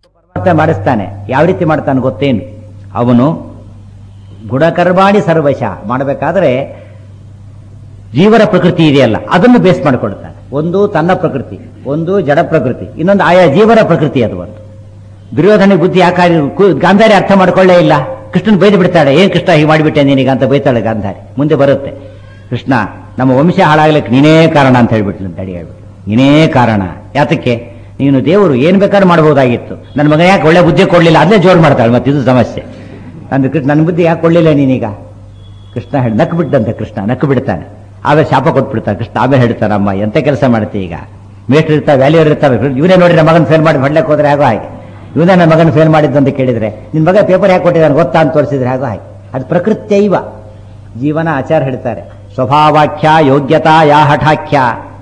ಪರಮಾತ್ಮ ಮಾಡಿಸ್ತಾನೆ ಯಾವ ರೀತಿ ಮಾಡ್ತಾನೆ ಗೊತ್ತೇನು ಅವನು ಗುಣಕರ್ಮಾಣಿ ಸರ್ವಶ ಮಾಡಬೇಕಾದ್ರೆ ಜೀವನ ಪ್ರಕೃತಿ ಇದೆಯಲ್ಲ ಅದನ್ನು ಬೇಸ್ ಮಾಡಿಕೊಡ್ತಾನೆ ಒಂದು ತನ್ನ ಪ್ರಕೃತಿ ಒಂದು ಜಡ ಪ್ರಕೃತಿ ಇನ್ನೊಂದು ಆಯಾ ಜೀವನ ಪ್ರಕೃತಿ ಅದು ಒಂದು ದುರ್ಯೋಧನ ಬುದ್ಧಿ ಯಾಕಾಗಿ ಕು- ಗಾಂಧಾರಿ ಅರ್ಥ ಮಾಡ್ಕೊಳ್ಳೇ ಇಲ್ಲ ಕೃಷ್ಣನ್ ಬೈದು ಬಿಡ್ತಾಳೆ ಏನ್ ಕೃಷ್ಣ ಹೀಗೆ ಮಾಡಿಬಿಟ್ಟೆ ನೀನೀಗ ಅಂತ ಬೈತಾಳೆ ಗಾಂಧಾರಿ ಮುಂದೆ ಬರುತ್ತೆ ಕೃಷ್ಣ ನಮ್ಮ ವಂಶ ಹಾಳಾಗ್ಲಿಕ್ಕೆ ನೀನೇ ಕಾರಣ ಅಂತ ಹೇಳ್ಬಿಟ್ಲು ಅಂತ ಅಡಿ ಹೇಳ್ಬಿಟ್ಟು ನೀನೇ ಕಾರಣ ಯಾತಕ್ಕೆ ನೀನು ದೇವರು ಏನ್ ಬೇಕಾದ್ರೂ ಮಾಡಬಹುದಾಗಿತ್ತು ನನ್ನ ಮಗ ಯಾಕೆ ಒಳ್ಳೆ ಬುದ್ಧಿ ಕೊಡ್ಲಿಲ್ಲ ಅದೇ ಜೋರು ಮಾಡ್ತಾಳೆ ಮತ್ತೆ ಇದು ಸಮಸ್ಯೆ ನಂದು ಕೃಷ್ಣ ನನ್ನ ಬುದ್ಧಿ ಯಾಕೆ ಕೊಡ್ಲಿಲ್ಲ ನೀನೀಗ ಕೃಷ್ಣ ಹೇಳಿ ನಕ್ಕು ಬಿಟ್ಟಂತೆ ಕೃಷ್ಣ ನಕ್ಕು ಬಿಡ್ತಾನೆ ಆಮೇಲೆ ಶಾಪ ಕೊಟ್ಬಿಡ್ತಾನೆ ಕೃಷ್ಣ ಆಮೇಲೆ ಹೇಳ್ತಾನೆ ಅಮ್ಮ ಎಂತ ಕೆಲಸ ಮಾಡ್ತಿ ಈಗ ಮೇಟ್ರ್ ಇರ್ತಾವೆ ವ್ಯಾಲ್ಯೂರ್ ಇರ್ತಾವೆ ಇವನೇ ನೋಡಿ ನಮ್ಮ ಮಗನ ಫೇಲ್ ಮಾಡಿ ಹೊಡ್ಲಕ್ಕೆ ಹೋದ್ರೆ ಆಗೋ ಹಾಗೆ ಇವನೇ ನನ್ನ ಮಗನ ಫೇಲ್ ಮಾಡಿದ್ದು ಅಂತ ಕೇಳಿದ್ರೆ ನಿನ್ ಮಗ ಪೇಪರ್ ಯಾಕೆ ಕೊಟ್ಟಿದ್ದಾನೆ ಗೊತ್ತಾ ಅಂತ ತೋರಿಸಿದ್ರೆ ಆಗೋ ಹಾಗೆ ಅದು ಪ್ರಕೃತ್ಯೈವ ಜೀವನ ಆಚಾರ ಹೇಳ್ತಾರೆ ಸ್ವಭಾವಾಖ್ಯ ಯೋಗ್ಯತಾ ಯಾ ಹಠಾಖ್ಯ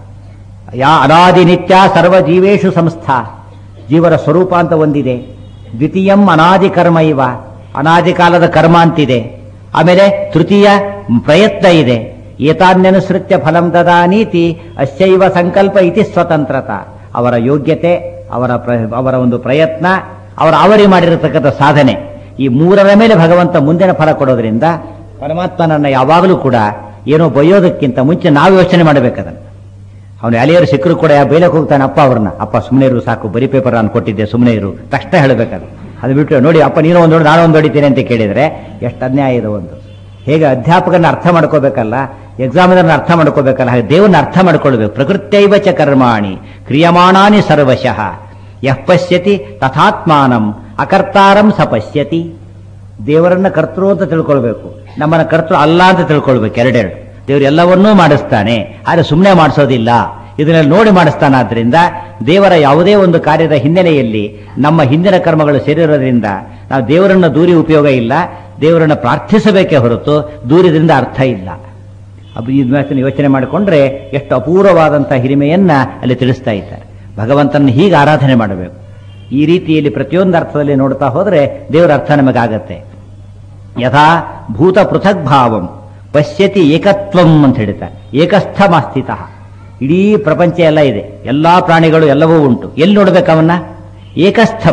ಯಾ ಅನಾದಿ ನಿತ್ಯ ಸರ್ವ ಜೀವೇಶು ಸಂಸ್ಥಾ ಜೀವನ ಸ್ವರೂಪ ಅಂತ ಒಂದಿದೆ ದ್ವಿತೀಯಂ ಅನಾದಿ ಕರ್ಮ ಇವ ಅನಾದಿ ಕಾಲದ ಕರ್ಮ ಅಂತಿದೆ ಆಮೇಲೆ ತೃತೀಯ ಪ್ರಯತ್ನ ಇದೆ ಏತಾನ್ಯನುಸೃತ್ಯ ಫಲಂ ದದಾನೀತಿ ಅಶ್ಚೈವ ಸಂಕಲ್ಪ ಇತಿ ಸ್ವತಂತ್ರತ ಅವರ ಯೋಗ್ಯತೆ ಅವರ ಪ್ರ- ಅವರ ಒಂದು ಪ್ರಯತ್ನ ಅವರ ಅವರಿ ಮಾಡಿರತಕ್ಕಂಥ ಸಾಧನೆ ಈ ಮೂರರ ಮೇಲೆ ಭಗವಂತ ಮುಂದಿನ ಫಲ ಕೊಡೋದ್ರಿಂದ ಪರಮಾತ್ಮನನ್ನ ಯಾವಾಗಲೂ ಕೂಡ ಏನೋ ಬೈಯೋದಕ್ಕಿಂತ ಮುಂಚೆ ನಾವು ಯೋಚನೆ ಮಾಡಬೇಕದನ್ನು ಅವನು ಅಲಿಯರು ಸಿಕ್ಕರು ಕೂಡ ಬೇಲಕ್ಕೆ ಹೋಗ್ತಾನೆ ಅಪ್ಪ ಅವ್ರನ್ನ ಅಪ್ಪ ಸುಮ್ಮನೆ ಇರು ಸಾಕು ಬರೀ ಪೇಪರ್ ನಾನು ಕೊಟ್ಟಿದ್ದೆ ಸುಮ್ಮನೆ ಇರು ತಕ್ಷಣ ಹೇಳಬೇಕಾದ್ರೆ ಅದು ಬಿಟ್ಟು ನೋಡಿ ಅಪ್ಪ ನೀನು ಒಂದು ನಾನು ಒಂದು ಹೊಡಿತೀನಿ ಅಂತ ಕೇಳಿದ್ರೆ ಎಷ್ಟು ಅನ್ಯಾಯ ಇದೆ ಒಂದು ಹೇಗೆ ಅಧ್ಯಾಪಕನ ಅರ್ಥ ಮಾಡ್ಕೋಬೇಕಲ್ಲ ಎಕ್ಸಾಮಿನರ್ನ ಅರ್ಥ ಮಾಡ್ಕೋಬೇಕಲ್ಲ ಹಾಗೆ ದೇವರನ್ನ ಅರ್ಥ ಮಾಡ್ಕೊಳ್ಬೇಕು ಪ್ರಕೃತ್ಯೈವ ಚ ಕರ್ಮಾಣಿ ಕ್ರಿಯಮಾಣಾನಿ ಸರ್ವಶಃ ಯಃ ಪಶ್ಯತಿ ತಥಾತ್ಮಾನಂ ಅಕರ್ತಾರಂ ಸ ಪಶ್ಯತಿ ದೇವರನ್ನ ಕರ್ತೃ ಅಂತ ತಿಳ್ಕೊಳ್ಬೇಕು ನಮ್ಮನ್ನ ಕರ್ತೃ ಅಲ್ಲ ಅಂತ ತಿಳ್ಕೊಳ್ಬೇಕು ಎರಡೆರಡು ದೇವರು ಎಲ್ಲವನ್ನೂ ಮಾಡಿಸ್ತಾನೆ ಆದರೆ ಸುಮ್ಮನೆ ಮಾಡಿಸೋದಿಲ್ಲ ಇದನ್ನೆಲ್ಲ ನೋಡಿ ಮಾಡಿಸ್ತಾನಾದ್ರಿಂದ ದೇವರ ಯಾವುದೇ ಒಂದು ಕಾರ್ಯದ ಹಿನ್ನೆಲೆಯಲ್ಲಿ ನಮ್ಮ ಹಿಂದಿನ ಕರ್ಮಗಳು ಸೇರಿರೋದ್ರಿಂದ ನಾವು ದೇವರನ್ನ ದೂರಿ ಉಪಯೋಗ ಇಲ್ಲ ದೇವರನ್ನ ಪ್ರಾರ್ಥಿಸಬೇಕೇ ಹೊರತು ದೂರಿದ್ರಿಂದ ಅರ್ಥ ಇಲ್ಲ ಅಬ್ಬ ಈ ಮಾತನ್ನು ಯೋಚನೆ ಮಾಡಿಕೊಂಡ್ರೆ ಎಷ್ಟು ಅಪೂರ್ವವಾದಂತಹ ಹಿರಿಮೆಯನ್ನ ಅಲ್ಲಿ ತಿಳಿಸ್ತಾ ಇದ್ದಾರೆ ಭಗವಂತನ ಹೀಗೆ ಆರಾಧನೆ ಮಾಡಬೇಕು ಈ ರೀತಿಯಲ್ಲಿ ಪ್ರತಿಯೊಂದು ಅರ್ಥದಲ್ಲಿ ನೋಡ್ತಾ ಹೋದ್ರೆ ದೇವರ ಅರ್ಥ ನಮಗಾಗತ್ತೆ ಯಥಾ ಭೂತ ಪೃಥಕ್ ಭಾವಂ ಪಶ್ಯತಿ ಏಕತ್ವಂ ಅಂತ ಹೇಳ್ತಾರೆ ಏಕಸ್ಥಮಾಸ್ಥಿತ ಇಡೀ ಪ್ರಪಂಚ ಎಲ್ಲ ಇದೆ ಎಲ್ಲಾ ಪ್ರಾಣಿಗಳು ಎಲ್ಲವೂ ಉಂಟು ಎಲ್ಲಿ ನೋಡ್ಬೇಕು ಅವನ್ನ ಏಕಸ್ಥಂ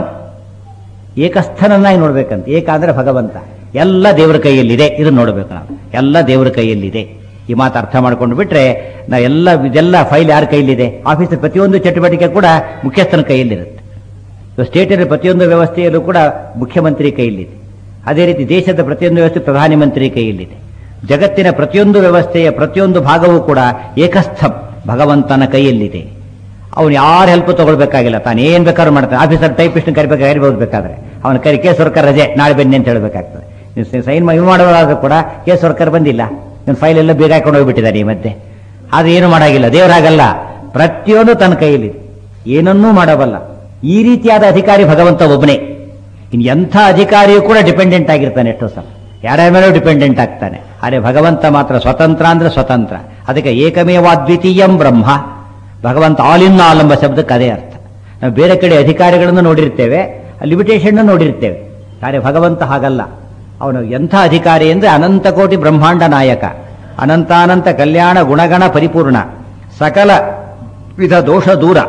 ಏಕಸ್ಥನನ್ನಾಗಿ ನೋಡ್ಬೇಕಂತ ಏಕ ಅಂದ್ರೆ ಭಗವಂತ ಎಲ್ಲ ದೇವರ ಕೈಯಲ್ಲಿದೆ ಇದನ್ನ ನೋಡ್ಬೇಕು ನಾವು ಎಲ್ಲ ದೇವರ ಕೈಯಲ್ಲಿದೆ ಈ ಮಾತು ಅರ್ಥ ಮಾಡ್ಕೊಂಡು ಬಿಟ್ರೆ ನಾವು ಎಲ್ಲ ಇದೆಲ್ಲ ಫೈಲ್ ಯಾರ ಕೈಯಲ್ಲಿದೆ ಆಫೀಸ್ ಪ್ರತಿಯೊಂದು ಚಟುವಟಿಕೆ ಕೂಡ ಮುಖ್ಯಸ್ಥನ ಕೈಯಲ್ಲಿರುತ್ತೆ ಸ್ಟೇಟಿನ ಪ್ರತಿಯೊಂದು ವ್ಯವಸ್ಥೆಯಲ್ಲೂ ಕೂಡ ಮುಖ್ಯಮಂತ್ರಿ ಕೈಯಲ್ಲಿದೆ ಅದೇ ರೀತಿ ದೇಶದ ಪ್ರತಿಯೊಂದು ವ್ಯವಸ್ಥೆ ಪ್ರಧಾನಮಂತ್ರಿ ಕೈಯಲ್ಲಿದೆ ಜಗತ್ತಿನ ಪ್ರತಿಯೊಂದು ವ್ಯವಸ್ಥೆಯ ಪ್ರತಿಯೊಂದು ಭಾಗವೂ ಕೂಡ ಏಕಸ್ಥಂ ಭಗವಂತನ ಕೈಯಲ್ಲಿದೆ ಅವನು ಯಾರ ಹೆಲ್ಪ್ ತಗೊಳ್ಬೇಕಾಗಿಲ್ಲ ತಾನು ಏನ್ ಬೇಕಾದ್ರೂ ಮಾಡ್ತಾನೆ ಆಫೀಸರ್ ಟೈಪಿಸ್ಟ್ ಕರಿಬೇಕಾಗಿ ಬೇಕಾದ್ರೆ ಅವನ ಕರಿ ಕೇಸ್ ವರ್ಕರ್ ರಜೆ ನಾಳೆ ಬನ್ನಿ ಅಂತ ಹೇಳ್ಬೇಕಾಗ್ತದೆ ನೀವು ಸೈನ್ ಇವ್ ಮಾಡೋದಾದ್ರೂ ಕೂಡ ಕೇಸ್ ವರ್ಕರ್ ಬಂದಿಲ್ಲ ನಿಮ್ಮ ಫೈಲ್ ಎಲ್ಲ ಬೇಗ ಹಾಕೊಂಡು ಹೋಗ್ಬಿಟ್ಟಿದ್ದಾನೆ ಈ ಮಧ್ಯೆ ಅದು ಏನು ಮಾಡಾಗಿಲ್ಲ ದೇವರಾಗಲ್ಲ ಪ್ರತಿಯೊಂದು ತನ್ನ ಕೈಯಲ್ಲಿದೆ ಏನನ್ನೂ ಮಾಡಬಲ್ಲ ಈ ರೀತಿಯಾದ ಅಧಿಕಾರಿ ಭಗವಂತ ಒಬ್ಬನೇ ಇನ್ ಎಂಥ ಅಧಿಕಾರಿಯೂ ಕೂಡ ಡಿಪೆಂಡೆಂಟ್ ಆಗಿರ್ತಾನೆ ಎಷ್ಟೋ ಸಲ ಯಾರ್ಯಾರ ಮೇಲೂ ಡಿಪೆಂಡೆಂಟ್ ಆಗ್ತಾನೆ ಆದರೆ ಭಗವಂತ ಮಾತ್ರ ಸ್ವತಂತ್ರ ಅಂದ್ರೆ ಸ್ವತಂತ್ರ ಅದಕ್ಕೆ ಏಕಮೇವಾದ್ವಿತೀಯಂ ಬ್ರಹ್ಮ ಭಗವಂತ ಆಲ್ ಇನ್ ಆಲ್ ಎಂಬ ಶಬ್ದಕ್ಕೆ ಅದೇ ಅರ್ಥ ನಾವು ಬೇರೆ ಕಡೆ ಅಧಿಕಾರಿಗಳನ್ನು ನೋಡಿರ್ತೇವೆ ಲಿಮಿಟೇಷನ್ ನೋಡಿರ್ತೇವೆ ಆದರೆ ಭಗವಂತ ಹಾಗಲ್ಲ ಅವನು ಎಂಥ ಅಧಿಕಾರಿ ಅಂದ್ರೆ ಅನಂತ ಕೋಟಿ ಬ್ರಹ್ಮಾಂಡ ನಾಯಕ ಅನಂತಾನಂತ ಕಲ್ಯಾಣ ಗುಣಗಣ ಪರಿಪೂರ್ಣ ಸಕಲ ವಿಧ ದೋಷ ದೂರ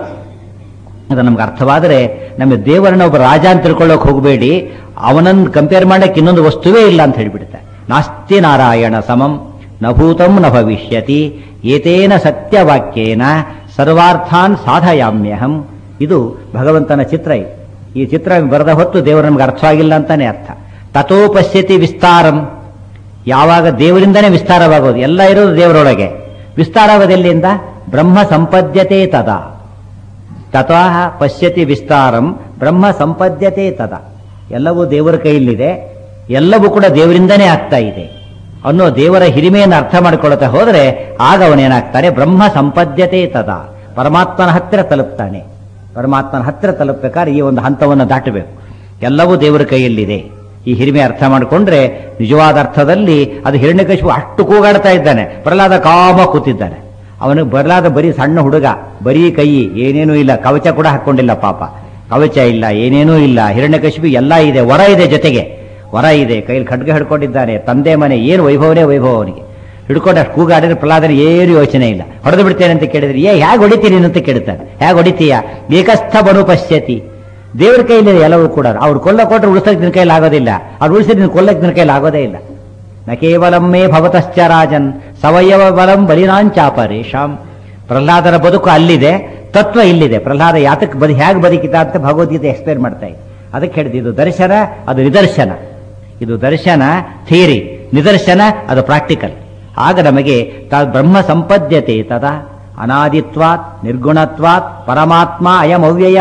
ಅದು ನಮ್ಗೆ ಅರ್ಥವಾದರೆ ನಮ್ಮ ದೇವರನ್ನ ಒಬ್ಬ ರಾಜ ಅಂತ ತಿಳ್ಕೊಳ್ಳೋಕೆ ಹೋಗಬೇಡಿ ಅವನನ್ನು ಕಂಪೇರ್ ಮಾಡಕ್ಕೆ ಇನ್ನೊಂದು ವಸ್ತುವೇ ಇಲ್ಲ ಅಂತ ಹೇಳಿಬಿಡುತ್ತೆ ನಾಸ್ತಿ ನಾರಾಯಣ ಸಮಂ ನ ಭೂತಂ ನ ಭವಿಷ್ಯತಿ ಏತೇನ ಸತ್ಯವಾಕ್ಯೇನ ಸರ್ವಾರ್ಥಾನ್ ಸಾಧಯಾಮ್ಯಹಂ ಇದು ಭಗವಂತನ ಚಿತ್ರ ಇದು ಈ ಚಿತ್ರ ಬರೆದ ಹೊತ್ತು ದೇವರು ನಮ್ಗೆ ಅರ್ಥವಾಗಿಲ್ಲ ಅಂತಾನೆ ಅರ್ಥ ತಥೋ ಪಶ್ಯತಿ ವಿಸ್ತಾರಂ ಯಾವಾಗ ದೇವರಿಂದನೇ ವಿಸ್ತಾರವಾಗೋದು ಎಲ್ಲ ಇರೋದು ದೇವರೊಳಗೆ ವಿಸ್ತಾರವಾದೆಲ್ಲಿಂದ ಬ್ರಹ್ಮ ಸಂಪದ್ಯತೆ ತದಾ ತತಃ ಪಶ್ಯತಿ ವಿಸ್ತಾರಂ ಬ್ರಹ್ಮ ಸಂಪದ್ಯತೆ ತದ ಎಲ್ಲವೂ ದೇವರ ಕೈಯಲ್ಲಿದೆ ಎಲ್ಲವೂ ಕೂಡ ದೇವರಿಂದನೇ ಆಗ್ತಾ ಇದೆ ಅನ್ನೋ ದೇವರ ಹಿರಿಮೆಯನ್ನು ಅರ್ಥ ಮಾಡಿಕೊಳ್ಳುತ್ತಾ ಹೋದರೆ ಆಗ ಅವನೇನಾಗ್ತಾನೆ ಬ್ರಹ್ಮ ಸಂಪದ್ಯತೆ ತದ ಪರಮಾತ್ಮನ ಹತ್ತಿರ ತಲುಪ್ತಾನೆ ಪರಮಾತ್ಮನ ಹತ್ತಿರ ತಲುಪಬೇಕಾದ್ರೆ ಈ ಒಂದು ಹಂತವನ್ನು ದಾಟಬೇಕು ಎಲ್ಲವೂ ದೇವರ ಕೈಯಲ್ಲಿದೆ ಈ ಹಿರಿಮೆ ಅರ್ಥ ಮಾಡಿಕೊಂಡ್ರೆ ನಿಜವಾದ ಅರ್ಥದಲ್ಲಿ ಅದು ಹಿರಣ್ಯಕಶಿಪು ಅಷ್ಟು ಕೂಗಾಡ್ತಾ ಇದ್ದಾನೆ ಪ್ರಹ್ಲಾದ ಕಾಮ ಕೂತಿದ್ದಾನೆ ಅವನಿಗೆ ಬರಲಾದ ಬರೀ ಸಣ್ಣ ಹುಡುಗ ಬರೀ ಕೈ ಏನೇನೂ ಇಲ್ಲ ಕವಚ ಕೂಡ ಹಾಕೊಂಡಿಲ್ಲ ಪಾಪ ಕವಚ ಇಲ್ಲ ಏನೇನೂ ಇಲ್ಲ ಹಿರಣ್ಯಕಶಿಪು ಎಲ್ಲ ಇದೆ ವರ ಇದೆ ಜೊತೆಗೆ ವರ ಇದೆ ಕೈಯಲ್ಲಿ ಖಡ್ಗ ಹಿಡ್ಕೊಂಡಿದ್ದಾನೆ ತಂದೆ ಮನೆ ಏನು ವೈಭವನೇ ವೈಭವ ಅವನಿಗೆ ಹಿಡ್ಕೊಂಡು ಅಷ್ಟು ಕೂಗಾಡಿದ್ರೆ ಪ್ರಹ್ಲಾದನ ಏನು ಯೋಚನೆ ಇಲ್ಲ ಹೊಡೆದು ಬಿಡ್ತೇನೆ ಅಂತ ಕೇಳಿದ್ರೆ ಏ ಹೇಗೆ ಹೊಡಿತೀನಿ ಅಂತ ಕೇಳ್ತಾನೆ ಹೇಗೆ ಹೊಡಿತೀಯ ಏಕಸ್ಥ ಬನು ಪಶ್ಯತಿ ದೇವರ ಕೈಲಿದೆ ಎಲ್ಲವೂ ಕೂಡ ಅವ್ರು ಕೊಲ್ಲ ಕೊಟ್ಟರೆ ಉಳಿಸೋಕೆ ನಿನ್ನ ಕೈಲಿ ಆಗೋದಿಲ್ಲ ಅವ್ರು ಉಳಿಸಿದ್ರೆ ನಿನ್ನ ಕೊಲ್ಲಕ್ಕೆ ನಿನ್ನ ಕೈಲಿ ಆಗೋದೇ ಇಲ್ಲ ನ ಕೇವಲಂ ಮೇ ಭವತಶ್ಚ ರಾಜನ್ ಸವಯವ ಬಲಂ ಬಲಿನಾಂಚಾಪರೇಶಾಂ ಪ್ರಹ್ಲಾದನ ಬದುಕು ಅಲ್ಲಿದೆ ತತ್ವ ಇಲ್ಲಿದೆ ಪ್ರಹ್ಲಾದ ಯಾತಕ್ಕೆ ಬದು ಹೇಗೆ ಬದುಕಿತ ಅಂತ ಭಗವದ್ಗೀತೆ ಎಕ್ಸ್ಪ್ಲೇನ್ ಮಾಡ್ತಾ ಇದೆ ಅದಕ್ಕೆ ಹೇಳಿದ್ದು ಇದು ದರ್ಶನ ಅದು ನಿದರ್ಶನ ಇದು ದರ್ಶನ ಥಿಯರಿ ನಿದರ್ಶನ ಅದು ಪ್ರಾಕ್ಟಿಕಲ್ ಆಗ ನಮಗೆ ತ ಬ್ರಹ್ಮ ಸಂಪದ್ಯತೆ ತದಾ ಅನಾದಿತ್ವಾತ್ ನಿರ್ಗುಣತ್ವಾತ್ ಪರಮಾತ್ಮ ಅಯಂ ಅವ್ಯಯ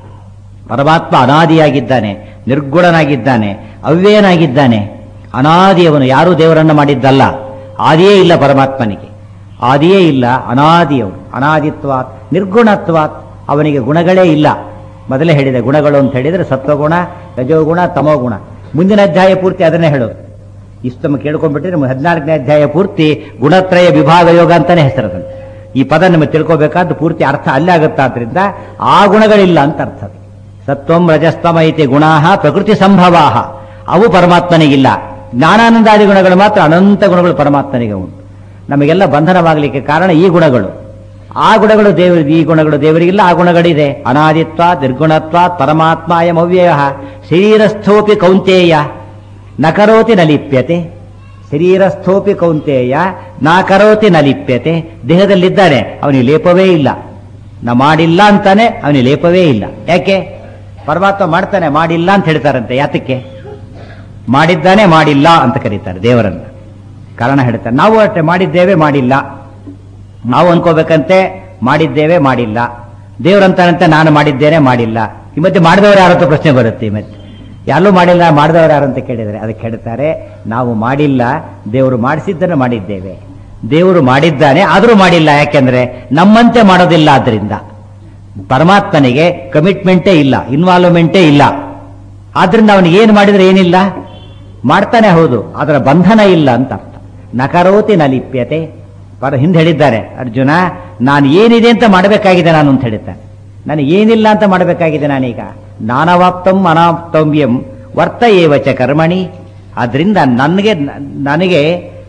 ಪರಮಾತ್ಮ ಅನಾದಿಯಾಗಿದ್ದಾನೆ ನಿರ್ಗುಣನಾಗಿದ್ದಾನೆ ಅವ್ಯಯನಾಗಿದ್ದಾನೆ ಅನಾದಿಯವನು ಯಾರೂ ದೇವರನ್ನು ಮಾಡಿದ್ದಲ್ಲ ಆದಿಯೇ ಇಲ್ಲ ಪರಮಾತ್ಮನಿಗೆ ಆದಿಯೇ ಇಲ್ಲ ಅನಾದಿಯವನು ಅನಾದಿತ್ವಾತ್ ನಿರ್ಗುಣತ್ವಾತ್ ಅವನಿಗೆ ಗುಣಗಳೇ ಇಲ್ಲ ಮೊದಲೇ ಹೇಳಿದೆ ಗುಣಗಳು ಅಂತ ಹೇಳಿದರೆ ಸತ್ವಗುಣ ರಜೋಗುಣ ತಮೋಗುಣ ಮುಂದಿನ ಅಧ್ಯಾಯ ಪೂರ್ತಿ ಅದನ್ನೇ ಹೇಳೋದು ಇಷ್ಟು ನಮಗೆ ಕೇಳ್ಕೊಂಡ್ಬಿಟ್ಟಿದ್ರೆ ನಮಗೆ ಹದಿನಾಲ್ಕನೇ ಅಧ್ಯಾಯ ಪೂರ್ತಿ ಗುಣತ್ರಯ ವಿಭಾಗ ಯೋಗ ಅಂತಾನೆ ಹೆಸರದನ್ನು ಈ ಪದ ನಮಗೆ ತಿಳ್ಕೋಬೇಕಾದ ಪೂರ್ತಿ ಅರ್ಥ ಅಲ್ಲೇ ಆಗುತ್ತಾದ್ರಿಂದ ಆ ಗುಣಗಳಿಲ್ಲ ಅಂತ ಅರ್ಥ ಅದು. ಸತ್ವಂ ರಜಸ್ತಮ ಐತಿ ಗುಣಾಹ ಪ್ರಕೃತಿ ಸಂಭವಾಹ ಅವು ಪರಮಾತ್ಮನಿಗಿಲ್ಲ ಜ್ಞಾನಾನಂದಾದಿ ಗುಣಗಳು ಮಾತ್ರ ಅನಂತ ಗುಣಗಳು ಪರಮಾತ್ಮನಿಗೆ ಉಂಟು ನಮಗೆಲ್ಲ ಬಂಧನವಾಗಲಿಕ್ಕೆ ಕಾರಣ ಈ ಗುಣಗಳು ಆ ಗುಣಗಳು ದೇವರ ಈ ಗುಣಗಳು ದೇವರಿಗಿಲ್ಲ ಆ ಗುಣಗಳಿದೆ ಅನಾದಿತ್ವ ನಿರ್ಗುಣತ್ವ ಪರಮಾತ್ಮ ಅಯಂ ಅವ್ಯಯ ಶರೀರಸ್ಥೋಪಿ ಕೌಂತೇಯ ನಕರೋತಿ ನ ಲಿಪ್ಯತೆ ಶರೀರಸ್ಥೋಪಿ ಕೌಂತೇಯ ನಾಕರೋತಿ ನ ಲಿಪ್ಯತೆ ದೇಹದಲ್ಲಿದ್ದಾನೆ ಅವನಿಗೆ ಲೇಪವೇ ಇಲ್ಲ ನಾ ಮಾಡಿಲ್ಲ ಅಂತಾನೆ ಅವನಿಗೆ ಲೇಪವೇ ಇಲ್ಲ ಯಾಕೆ ಪರಮಾತ್ಮ ಮಾಡ್ತಾನೆ ಮಾಡಿಲ್ಲ ಅಂತ ಹೇಳ್ತಾರಂತೆ ಯಾತಕ್ಕೆ ಮಾಡಿದ್ದಾನೆ ಮಾಡಿಲ್ಲ ಅಂತ ಕರೀತಾರೆ ದೇವರನ್ನ ಕಾರಣ ಹೇಳ್ತಾರೆ ನಾವು ಅಷ್ಟೇ ಮಾಡಿದ್ದೇವೆ ಮಾಡಿಲ್ಲ ನಾವು ಅನ್ಕೋಬೇಕಂತೆ ಮಾಡಿದ್ದೇವೆ ಮಾಡಿಲ್ಲ ದೇವರಂತಾನಂತೆ ನಾನು ಮಾಡಿದ್ದೇನೆ ಮಾಡಿಲ್ಲ ಈ ಮತ್ತೆ ಮಾಡಿದವರು ಯಾರು ಅಂತ ಪ್ರಶ್ನೆ ಬರುತ್ತೆ ಈ ಮತ್ತೆ ಯಾರು ಮಾಡಿಲ್ಲ ಮಾಡಿದವರು ಯಾರು ಅಂತ ಕೇಳಿದರೆ ಅದಕ್ಕೆ ಹೇಳ್ತಾರೆ ನಾವು ಮಾಡಿಲ್ಲ ದೇವರು ಮಾಡಿಸಿದ್ದನ್ನು ಮಾಡಿದ್ದೇವೆ ದೇವರು ಮಾಡಿದ್ದಾನೆ ಆದರೂ ಮಾಡಿಲ್ಲ ಯಾಕೆಂದ್ರೆ ನಮ್ಮಂತೆ ಮಾಡೋದಿಲ್ಲ ಆದ್ರಿಂದ ಪರಮಾತ್ಮನಿಗೆ ಕಮಿಟ್ಮೆಂಟೇ ಇಲ್ಲ ಇನ್ವಾಲ್ವ್ಮೆಂಟೇ ಇಲ್ಲ ಆದ್ರಿಂದ ಅವನಿಗೆ ಏನು ಮಾಡಿದ್ರೆ ಏನಿಲ್ಲ ಮಾಡ್ತಾನೆ ಹೌದು ಅದರ ಬಂಧನ ಇಲ್ಲ ಅಂತ ಅರ್ಥ ನಕರೋತಿ ನ ಲಿಪ್ಯತೆ ಪರ ಹಿಂದೆ ಹೇಳಿದ್ದಾರೆ ಅರ್ಜುನ ನಾನು ಏನಿದೆ ಅಂತ ಮಾಡಬೇಕಾಗಿದೆ ನಾನು ಅಂತ ಹೇಳಿದ್ದಾನೆ ನಾನು ಏನಿಲ್ಲ ಅಂತ ಮಾಡಬೇಕಾಗಿದೆ ನಾನೀಗ ನಾನವಾಪ್ತಂ ಅನಾಪ್ತವ್ಯಂ ವರ್ತ ಏವಚ ಕರ್ಮಣಿ ಆದ್ರಿಂದ ನನಗೆ ನನಗೆ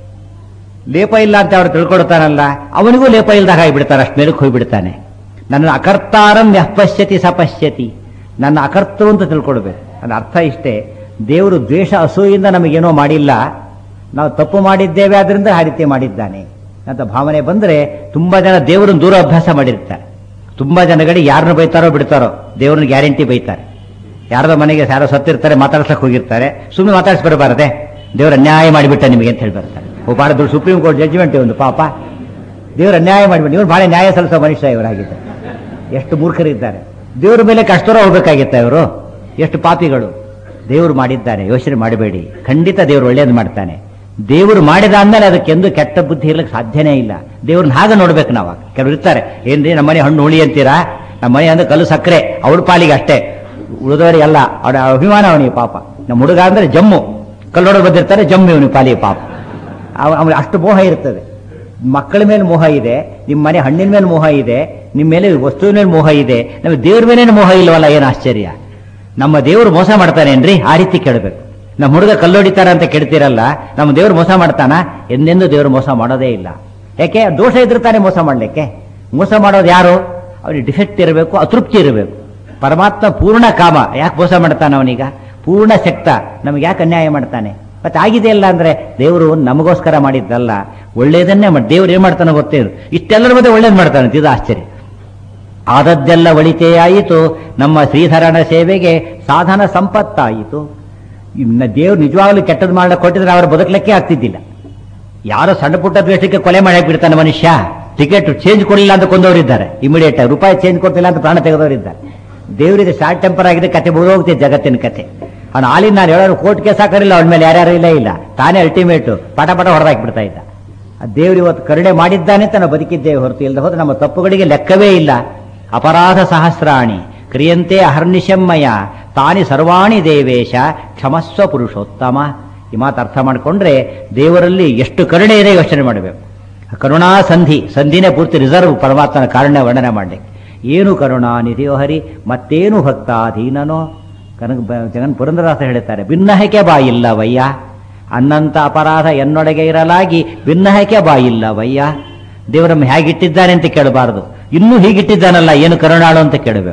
ಲೇಪ ಇಲ್ಲ ಅಂತ ಅವ್ರು ತಿಳ್ಕೊಡ್ತಾನಲ್ಲ ಅವನಿಗೂ ಲೇಪ ಇಲ್ದಾಗ ಆಗಿಬಿಡ್ತಾರೆ ಅಷ್ಟು ಮೇಲಕ್ಕೆ ಹೋಗ್ಬಿಡ್ತಾನೆ ನನ್ನ ಅಕರ್ತಾರಂ ಯಃಪಶ್ಯತಿ ಸಪಶ್ಯತಿ ನನ್ನ ಅಕರ್ತರು ಅಂತ ತಿಳ್ಕೊಡ್ಬೇಕು ಅದರ ಅರ್ಥ ಇಷ್ಟೇ ದೇವರು ದ್ವೇಷ ಅಸೂಯಿಂದ ನಮಗೇನೋ ಮಾಡಿಲ್ಲ ನಾವು ತಪ್ಪು ಮಾಡಿದ್ದೇವೆ ಆದ್ರಿಂದ ಆ ರೀತಿ ಮಾಡಿದ್ದಾನೆ ಅಂತ ಭಾವನೆ ಬಂದ್ರೆ ತುಂಬಾ ಜನ ದೇವರನ್ನು ದೂರ ಅಭ್ಯಾಸ ಮಾಡಿರ್ತಾರೆ ತುಂಬಾ ಜನಗಳಿಗೆ ಯಾರನ್ನು ಬೈತಾರೋ ಬಿಡ್ತಾರೋ ದೇವ್ರನ್ನ ಗ್ಯಾರಂಟಿ ಬೈತಾರೆ ಯಾರ್ದೋ ಮನೆಗೆ ಯಾರೋ ಸತ್ತಿರ್ತಾರೆ ಮಾತಾಡ್ಸಕ್ ಹೋಗಿರ್ತಾರೆ ಸುಮ್ಮನೆ ಮಾತಾಡ್ಸಿ ಬರಬಾರದೆ ದೇವ್ರ ಅನ್ಯಾಯ ಮಾಡಿಬಿಟ್ಟ ನಿಮಗೆ ಅಂತ ಹೇಳಿ ಬರ್ತಾರೆ ಓ ಭಾಳ ದೊಡ್ಡ ಸುಪ್ರೀಂ ಕೋರ್ಟ್ ಜಡ್ಜ್ಮೆಂಟ್ ಒಂದು ಪಾಪ ದೇವ್ರ ಅನ್ಯಾಯ ಮಾಡಿಬಿಟ್ಟು ಇವ್ರು ಬಹಳ ನ್ಯಾಯ ಸಲ್ಲಿಸೋ ಮನುಷ್ಯ ಇವರಾಗಿದ್ದಾರೆ ಎಷ್ಟು ಮೂರ್ಖರಿದ್ದಾರೆ ದೇವ್ರ ಮೇಲೆ ಕಷ್ಟರ ಹೋಗ್ಬೇಕಾಗಿತ್ತ ಇವರು ಎಷ್ಟು ಪಾಪಿಗಳು ದೇವರು ಮಾಡಿದ್ದಾರೆ ಯೋಚನೆ ಮಾಡಬೇಡಿ ಖಂಡಿತ ದೇವರು ಒಳ್ಳೇದು ಮಾಡ್ತಾನೆ ದೇವರು ಮಾಡಿದ ಅಂದ್ಮೇಲೆ ಅದಕ್ಕೆಂದು ಕೆಟ್ಟ ಬುದ್ಧಿ ಇರ್ಲಿಕ್ಕೆ ಸಾಧ್ಯನೇ ಇಲ್ಲ ದೇವ್ರನ್ನ ಹಾಗೆ ನೋಡ್ಬೇಕು ನಾವು ಕೆಲವರು ಇರ್ತಾರೆ ಏನ್ರಿ ನಮ್ಮ ಮನೆ ಹಣ್ಣು ಹುಳಿ ಅಂತೀರಾ ನಮ್ಮ ಮನೆ ಅಂದ್ರೆ ಕಲ್ಲು ಸಕ್ಕರೆ ಅವ್ರ ಪಾಲಿಗೆ ಅಷ್ಟೇ ಉಳಿದವರಿಗೆ ಅಲ್ಲ ಅವರ ಅಭಿಮಾನ ಅವನಿಗೆ ಪಾಪ ನಮ್ಮ ಹುಡುಗ ಅಂದ್ರೆ ಜಮ್ಮು ಕಲ್ಲೊಡರು ಬಂದಿರ್ತಾರೆ ಜಮ್ಮು ಇವನಿಗೆ ಪಾಲಿಗೆ ಪಾಪ ಅವನಿಗೆ ಅಷ್ಟು ಮೋಹ ಇರ್ತದೆ ಮಕ್ಕಳ ಮೇಲೆ ಮೋಹ ಇದೆ ನಿಮ್ಮ ಮನೆ ಹಣ್ಣಿನ ಮೇಲೆ ಮೋಹ ಇದೆ ನಿಮ್ಮ ಮೇಲೆ ವಸ್ತುವಿನ ಮೇಲೆ ಮೋಹ ಇದೆ ನಮಗೆ ದೇವ್ರ ಮೇಲೆ ಮೋಹ ಇಲ್ವಲ್ಲ ಏನು ಆಶ್ಚರ್ಯ ನಮ್ಮ ದೇವರು ಮೋಸ ಮಾಡ್ತಾನೇನ್ರಿ ಆ ರೀತಿ ಕೇಳಬೇಕು ನಮ್ಮ ಹುಡುಗ ಕಲ್ಲೊಡಿತಾರ ಅಂತ ಕೇಳ್ತಿರಲ್ಲ ನಮ್ಮ ದೇವ್ರು ಮೋಸ ಮಾಡ್ತಾನ ಎಂದೆಂದೂ ದೇವರು ಮೋಸ ಮಾಡೋದೇ ಇಲ್ಲ ಯಾಕೆ ದೋಷ ಇದ್ರೆ ತಾನೇ ಮೋಸ ಮಾಡ್ಲಿಕ್ಕೆ ಮೋಸ ಮಾಡೋದು ಯಾರು ಅವನಿಗೆ ಡಿಫೆಕ್ಟ್ ಇರಬೇಕು ಅತೃಪ್ತಿ ಇರಬೇಕು ಪರಮಾತ್ಮ ಪೂರ್ಣ ಕಾಮ ಯಾಕೆ ಮೋಸ ಮಾಡ್ತಾನೆ ಅವನೀಗ ಪೂರ್ಣ ಶಕ್ತ ನಮಗೆ ಯಾಕೆ ಅನ್ಯಾಯ ಮಾಡ್ತಾನೆ ಮತ್ತೆ ಆಗಿದೆ ಇಲ್ಲ ಅಂದ್ರೆ ದೇವರು ನಮಗೋಸ್ಕರ ಮಾಡಿದ್ದಲ್ಲ ಒಳ್ಳೇದನ್ನೇ ಮಾಡಿ ದೇವ್ರು ಏನ್ ಮಾಡ್ತಾನೆ ಗೊತ್ತೇನು ಇಷ್ಟೆಲ್ಲರ ಮಧ್ಯೆ ಒಳ್ಳೇದು ಮಾಡ್ತಾನೆ ಇದು ಆಶ್ಚರ್ಯ ಆದದ್ದೆಲ್ಲ ಒಳಿತೇ ಆಯಿತು ನಮ್ಮ ಶ್ರೀಧರನ ಸೇವೆಗೆ ಸಾಧನ ಸಂಪತ್ತಾಯಿತು ಇನ್ನ ದೇವ್ರು ನಿಜವಾಗ್ಲೂ ಕೆಟ್ಟದ್ದು ಮಾಡಕ್ಕೆ ಕೊಟ್ಟಿದ್ರೆ ಅವ್ರ ಬದುಕಲಿಕ್ಕೆ ಆಗ್ತಿದ್ದಿಲ್ಲ ಯಾರೋ ಸಣ್ಣ ಪುಟ್ಟ ದ್ವೇಷಕ್ಕೆ ಕೊಲೆ ಮಾಡಿ ಬಿಡ್ತಾನೆ ಮನುಷ್ಯ ಟಿಕೆಟ್ ಚೇಂಜ್ ಕೊಡಲಿಲ್ಲ ಅಂತ ಕೊಂದವರಿದ್ದಾರೆ ಇಮಿಡಿಯೇಟ್ ಆಗಿ ರೂಪಾಯಿ ಚೇಂಜ್ ಕೊಡ್ತಿಲ್ಲ ಅಂತ ಪ್ರಾಣ ತೆಗೆದವರಿದ್ದಾರೆ ದೇವರಿಗೆ ಶಾರ್ಟ್ ಟೆಂಪರ್ ಆಗಿದೆ ಕತೆ ಮುಗಿದೋಗ್ತಿದೆ ಜಗತ್ತಿನ ಕತೆ ಅವನು ಆಲಿನ ನಾನು ಹೇಳೋರು ಕೋರ್ಟ್ ಕೇಸ್ ಹಾಕರಿಲ್ಲ ಅವನ ಮೇಲೆ ಯಾರ್ಯಾರು ಇಲ್ಲ ಇಲ್ಲ ತಾನೇ ಅಲ್ಟಿಮೇಟು ಪಟ ಪಟ ಹೊಡೆದಾಕ್ಬಿಡ್ತಾ ಇದ್ದ ಆ ದೇವ್ರು ಇವತ್ತು ಕರುಣೆ ಮಾಡಿದ್ದಾನೆ ಅಂತ ನಾವು ಬದುಕಿದ್ದೇವೆ ಹೊರತು ಇಲ್ಲದೆ ಹೋದ್ರೆ ನಮ್ಮ ತಪ್ಪುಗಳಿಗೆ ಲೆಕ್ಕವೇ ಇಲ್ಲ ಅಪರಾಧ ಸಹಸ್ರಾಣಿ ಕ್ರಿಯಂತೆ ಅಹರ್ನಿಶಮ್ಮಯ ತಾನಿ ಸರ್ವಾಣಿ ದೇವೇಶ ಕ್ಷಮಸ್ವ ಪುರುಷೋತ್ತಮ ಈ ಮಾತು ಅರ್ಥ ಮಾಡಿಕೊಂಡ್ರೆ ದೇವರಲ್ಲಿ ಎಷ್ಟು ಕರುಣೆ ಇದೆ ಯೋಚನೆ ಮಾಡಬೇಕು ಕರುಣಾ ಸಂಧಿ ಸಂಧಿನೇ ಪೂರ್ತಿ ರಿಸರ್ವ್ ಪರಮಾತ್ಮನ ಕಾರಣ ವರ್ಣನೆ ಮಾಡಲಿಕ್ಕೆ ಏನು ಕರುಣಾ ನಿಧಿಯೋ ಹರಿ ಮತ್ತೇನು ಭಕ್ತಾಧೀನನೋ ಕನಕ ಜಗನ್ ಪುರಂದರಾಸ ಹೇಳ್ತಾರೆ ಭಿನ್ನಹಕ್ಕೆ ಬಾಯಿಲ್ಲವಯ್ಯ ಅನ್ನಂತ ಅಪರಾಧ ಎನ್ನೊಳಗೆ ಇರಲಾಗಿ ಭಿನ್ನಹಕ್ಕೆ ಬಾಯಿಲ್ಲವಯ್ಯ ದೇವರಮ್ಮ ಹೇಗಿಟ್ಟಿದ್ದಾನೆ ಅಂತ ಕೇಳಬಾರದು ಇನ್ನೂ ಹೀಗಿಟ್ಟಿದ್ದಾನಲ್ಲ ಏನು ಕರುಣಾಳು ಅಂತ ಕೇಳಬೇಕು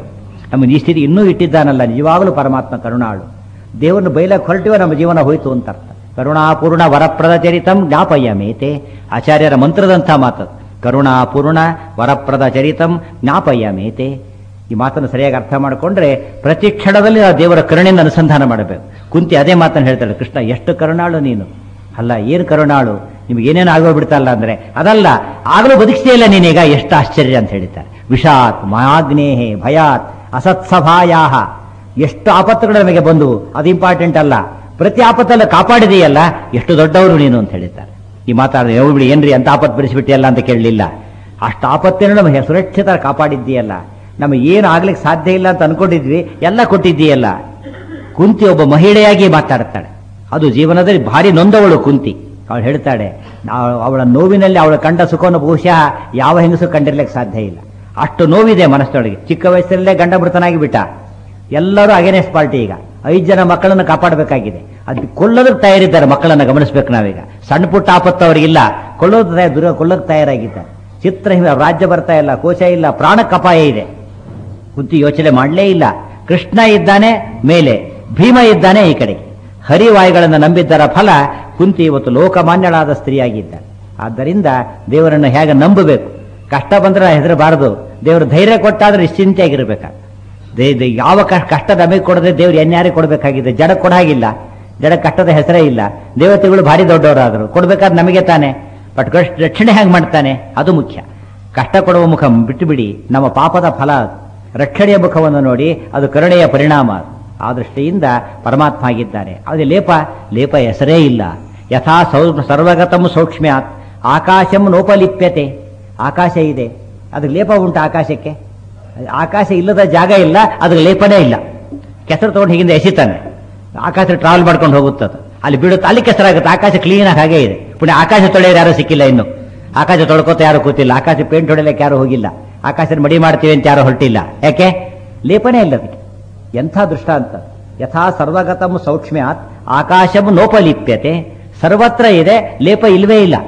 ನಮಗೆ ಈ ಸ್ಥಿತಿ ಇನ್ನೂ ಇಟ್ಟಿದ್ದಾನಲ್ಲ ನಿಜವಾಗಲೂ ಪರಮಾತ್ಮ ಕರುಣಾಳು ದೇವರನ್ನು ಬೈಲಕ್ಕೆ ಹೊರಟಿವ ನಮ್ಮ ಜೀವನ ಹೋಯ್ತು ಅಂತ ಅರ್ಥ ಕರುಣಾಪೂರ್ಣ ವರಪ್ರದ ಚರಿತಂ ಜ್ಞಾಪಯ್ಯ ಮೇತೆ ಆಚಾರ್ಯರ ಮಂತ್ರದಂಥ ಮಾತು ಕರುಣಾಪೂರ್ಣ ವರಪ್ರದ ಚರಿತಂ ಜ್ಞಾಪಯ್ಯ ಮೇತೆ ಈ ಮಾತನ್ನು ಸರಿಯಾಗಿ ಅರ್ಥ ಮಾಡಿಕೊಂಡ್ರೆ ಪ್ರತಿ ಕ್ಷಣದಲ್ಲಿ ಆ ದೇವರ ಕರುಣೆಯನ್ನು ಅನುಸಂಧಾನ ಮಾಡಬೇಕು ಕುಂತಿ ಅದೇ ಮಾತನ್ನು ಹೇಳ್ತಾಳೆ ಕೃಷ್ಣ ಎಷ್ಟು ಕರುಣಾಳು ನೀನು ಅಲ್ಲ ಏನು ಕರುಣಾಳು ನಿಮ್ಗೆ ಏನೇನು ಆಗೋಗ್ಬಿಡ್ತಲ್ಲ ಅಂದ್ರೆ ಅದಲ್ಲ ಆಗಲೂ ಬದುಕಿಸೇ ಇಲ್ಲ ನೀನೀಗ ಎಷ್ಟು ಆಶ್ಚರ್ಯ ಅಂತ ಹೇಳ್ತಾರೆ ವಿಷಾತ್ ಮಾಗ್ನೇಹೆ ಭಯಾತ್ ಅಸತ್ಸಭಾಯಾಹ ಎಷ್ಟು ಆಪತ್ತುಗಳು ನಮಗೆ ಬಂದವು ಅದು ಇಂಪಾರ್ಟೆಂಟ್ ಅಲ್ಲ ಪ್ರತಿ ಆಪತ್ತಲ್ಲ ಕಾಪಾಡಿದೆಯಲ್ಲ ಎಷ್ಟು ದೊಡ್ಡವರು ನೀನು ಅಂತ ಹೇಳಿದ್ದಾರೆ ಈ ಮಾತಾಡಿದ್ರೆ ಹೋಗ್ಬಿಡಿ ಏನ್ರಿ ಅಂತ ಆಪತ್ತು ಬಿಡಿಸ್ಬಿಟ್ಟಿಯಲ್ಲ ಅಂತ ಕೇಳಲಿಲ್ಲ ಅಷ್ಟು ಆಪತ್ತನ್ನು ನಮಗೆ ಸುರಕ್ಷಿತ ಕಾಪಾಡಿದ್ದೀಯಲ್ಲ ನಮಗೆ ಏನು ಆಗ್ಲಿಕ್ಕೆ ಸಾಧ್ಯ ಇಲ್ಲ ಅಂತ ಅನ್ಕೊಂಡಿದ್ವಿ ಎಲ್ಲ ಕೊಟ್ಟಿದ್ದೀಯಲ್ಲ ಕುಂತಿ ಒಬ್ಬ ಮಹಿಳೆಯಾಗಿ ಮಾತಾಡ್ತಾಳೆ ಅದು ಜೀವನದಲ್ಲಿ ಭಾರಿ ನೊಂದವಳು ಕುಂತಿ ಅವಳು ಹೇಳ್ತಾಳೆ ನಾವು ಅವಳ ನೋವಿನಲ್ಲಿ ಅವಳ ಕಂಡ ಸುಖವನ್ನು ಬಹುಶಃ ಯಾವ ಹೆಂಗಸು ಕಂಡಿರ್ಲಿಕ್ಕೆ ಸಾಧ್ಯ ಇಲ್ಲ ಅಷ್ಟು ನೋವಿದೆ ಮನಸ್ಸೊಳಗೆ ಚಿಕ್ಕ ವಯಸ್ಸಲ್ಲೇ ಗಂಡ ಮೃತನಾಗಿ ಬಿಟ್ಟ ಎಲ್ಲರೂ ಅಗೇನೆಸ್ಟ್ ಪಾರ್ಟಿ ಈಗ ಐದು ಜನ ಮಕ್ಕಳನ್ನು ಕಾಪಾಡಬೇಕಾಗಿದೆ ಅದು ಕೊಲ್ಲೋದಕ್ಕೆ ತಯಾರಿದ್ದಾರೆ ಮಕ್ಕಳನ್ನು ಗಮನಿಸಬೇಕು ನಾವೀಗ ಸಣ್ಣ ಪುಟ್ಟ ಆಪತ್ತು ಅವರಿಗಿಲ್ಲ ಕೊಳ್ಳೋದು ತಯಾರ ದುರ ಕೊಲ್ಲೋದಕ್ಕೆ ತಯಾರಾಗಿದ್ದಾರೆ ಚಿತ್ರ ರಾಜ್ಯ ಬರ್ತಾ ಇಲ್ಲ ಕೋಶ ಇಲ್ಲ ಪ್ರಾಣಕ್ಕೆ ಅಪಾಯ ಇದೆ ಕುಂತಿ ಯೋಚನೆ ಮಾಡಲೇ ಇಲ್ಲ ಕೃಷ್ಣ ಇದ್ದಾನೆ ಮೇಲೆ ಭೀಮ ಇದ್ದಾನೆ ಈ ಕಡೆಗೆ ಹರಿವಾಯುಗಳನ್ನು ನಂಬಿದ್ದರ ಫಲ ಕುಂತಿ ಇವತ್ತು ಲೋಕಮಾನ್ಯಳಾದ ಸ್ತ್ರೀಯಾಗಿದ್ದಾಳೆ ಆದ್ದರಿಂದ ದೇವರನ್ನು ಹೇಗೆ ನಂಬಬೇಕು ಕಷ್ಟ ಬಂದ್ರೆ ಹೆದರಬಾರದು ದೇವರು ಧೈರ್ಯ ಕೊಟ್ಟಾದ್ರೆ ನಿಶ್ಚಿಂತೆಯಾಗಿರ್ಬೇಕಾಗ ದೇ ದೇ- ಯಾವ ಕ- ಕಷ್ಟ ನಮಗೆ ಕೊಡದೆ ದೇವ್ರು ಎನ್ಯಾರಿಗೆ ಕೊಡಬೇಕಾಗಿದೆ ಜಡ ಕೊಡಾಗಿಲ್ಲ ಜಡ ಕಷ್ಟದ ಹೆಸರೇ ಇಲ್ಲ ದೇವತೆಗಳು ಭಾರಿ ದೊಡ್ಡವರಾದರು ಕೊಡ್ಬೇಕಾದ್ರೆ ನಮಗೆ ತಾನೆ ಬಟ್ ಕಷ್ಟ ರಕ್ಷಣೆ ಹೇಗೆ ಮಾಡ್ತಾನೆ ಅದು ಮುಖ್ಯ ಕಷ್ಟ ಕೊಡುವ ಮುಖ ಬಿಟ್ಟು ಬಿಡಿ ನಮ್ಮ ಪಾಪದ ಫಲ ಅದು. ರಕ್ಷಣೆಯ ಮುಖವನ್ನು ನೋಡಿ ಅದು ಕರುಣೆಯ ಪರಿಣಾಮ ಅದು. ಆ ದೃಷ್ಟಿಯಿಂದ ಪರಮಾತ್ಮ ಆಗಿದ್ದಾನೆ ಅದು ಲೇಪ ಲೇಪ ಹೆಸರೇ ಇಲ್ಲ ಯಥಾ ಸೌ ಸರ್ವಗತಂ ಸೌಕ್ಷ್ಮ್ಯಾತ್ ಆಕಾಶಂ ನೋಪಲಿಪ್ಯತೆ ಆಕಾಶ ಇದೆ ಅದಕ್ಕೆ ಲೇಪ ಉಂಟು ಆಕಾಶಕ್ಕೆ ಆಕಾಶ ಇಲ್ಲದ ಜಾಗ ಇಲ್ಲ ಅದಕ್ಕೆ ಲೇಪನೇ ಇಲ್ಲ ಕೆಸರು ತಗೊಂಡು ಹೀಗಿಂದ ಎಸಿತಾನೆ ಆಕಾಶ ಟ್ರಾವೆಲ್ ಮಾಡ್ಕೊಂಡು ಹೋಗುತ್ತದೆ ಅಲ್ಲಿ ಬೀಳುತ್ತೆ ಅಲ್ಲಿ ಕೆಸರಾಗುತ್ತೆ ಆಕಾಶ ಕ್ಲೀನ್ ಆಗಿ ಹಾಗೆ ಇದೆ ಪುಣ್ಯ ಆಕಾಶ ತೊಳೆಯೋರು ಯಾರು ಸಿಕ್ಕಿಲ್ಲ ಇನ್ನು ಆಕಾಶ ತೊಳ್ಕೋತ ಯಾರು ಕೂತಿಲ್ಲ ಆಕಾಶ ಪೇಂಟ್ ಹೊಡೆಯಲಿಕ್ಕೆ ಯಾರು ಹೋಗಿಲ್ಲ ಆಕಾಶ ಮಡಿ ಮಾಡ್ತೀವಿ ಅಂತ ಯಾರು ಹೊರಟಿಲ್ಲ ಯಾಕೆ ಲೇಪನೇ ಇಲ್ಲ ಅದಕ್ಕೆ ಎಂಥ ದೃಷ್ಟಾಂತ ಯಥಾ ಸರ್ವಗತಂ ಸೌಕ್ಷ್ಮ್ಯಾತ್ ಆಕಾಶಂ ನೋಪಲಿಪ್ಯತೆ ಸರ್ವತ್ರ ಇದೆ ಲೇಪ ಇಲ್ವೇ ಇಲ್ಲ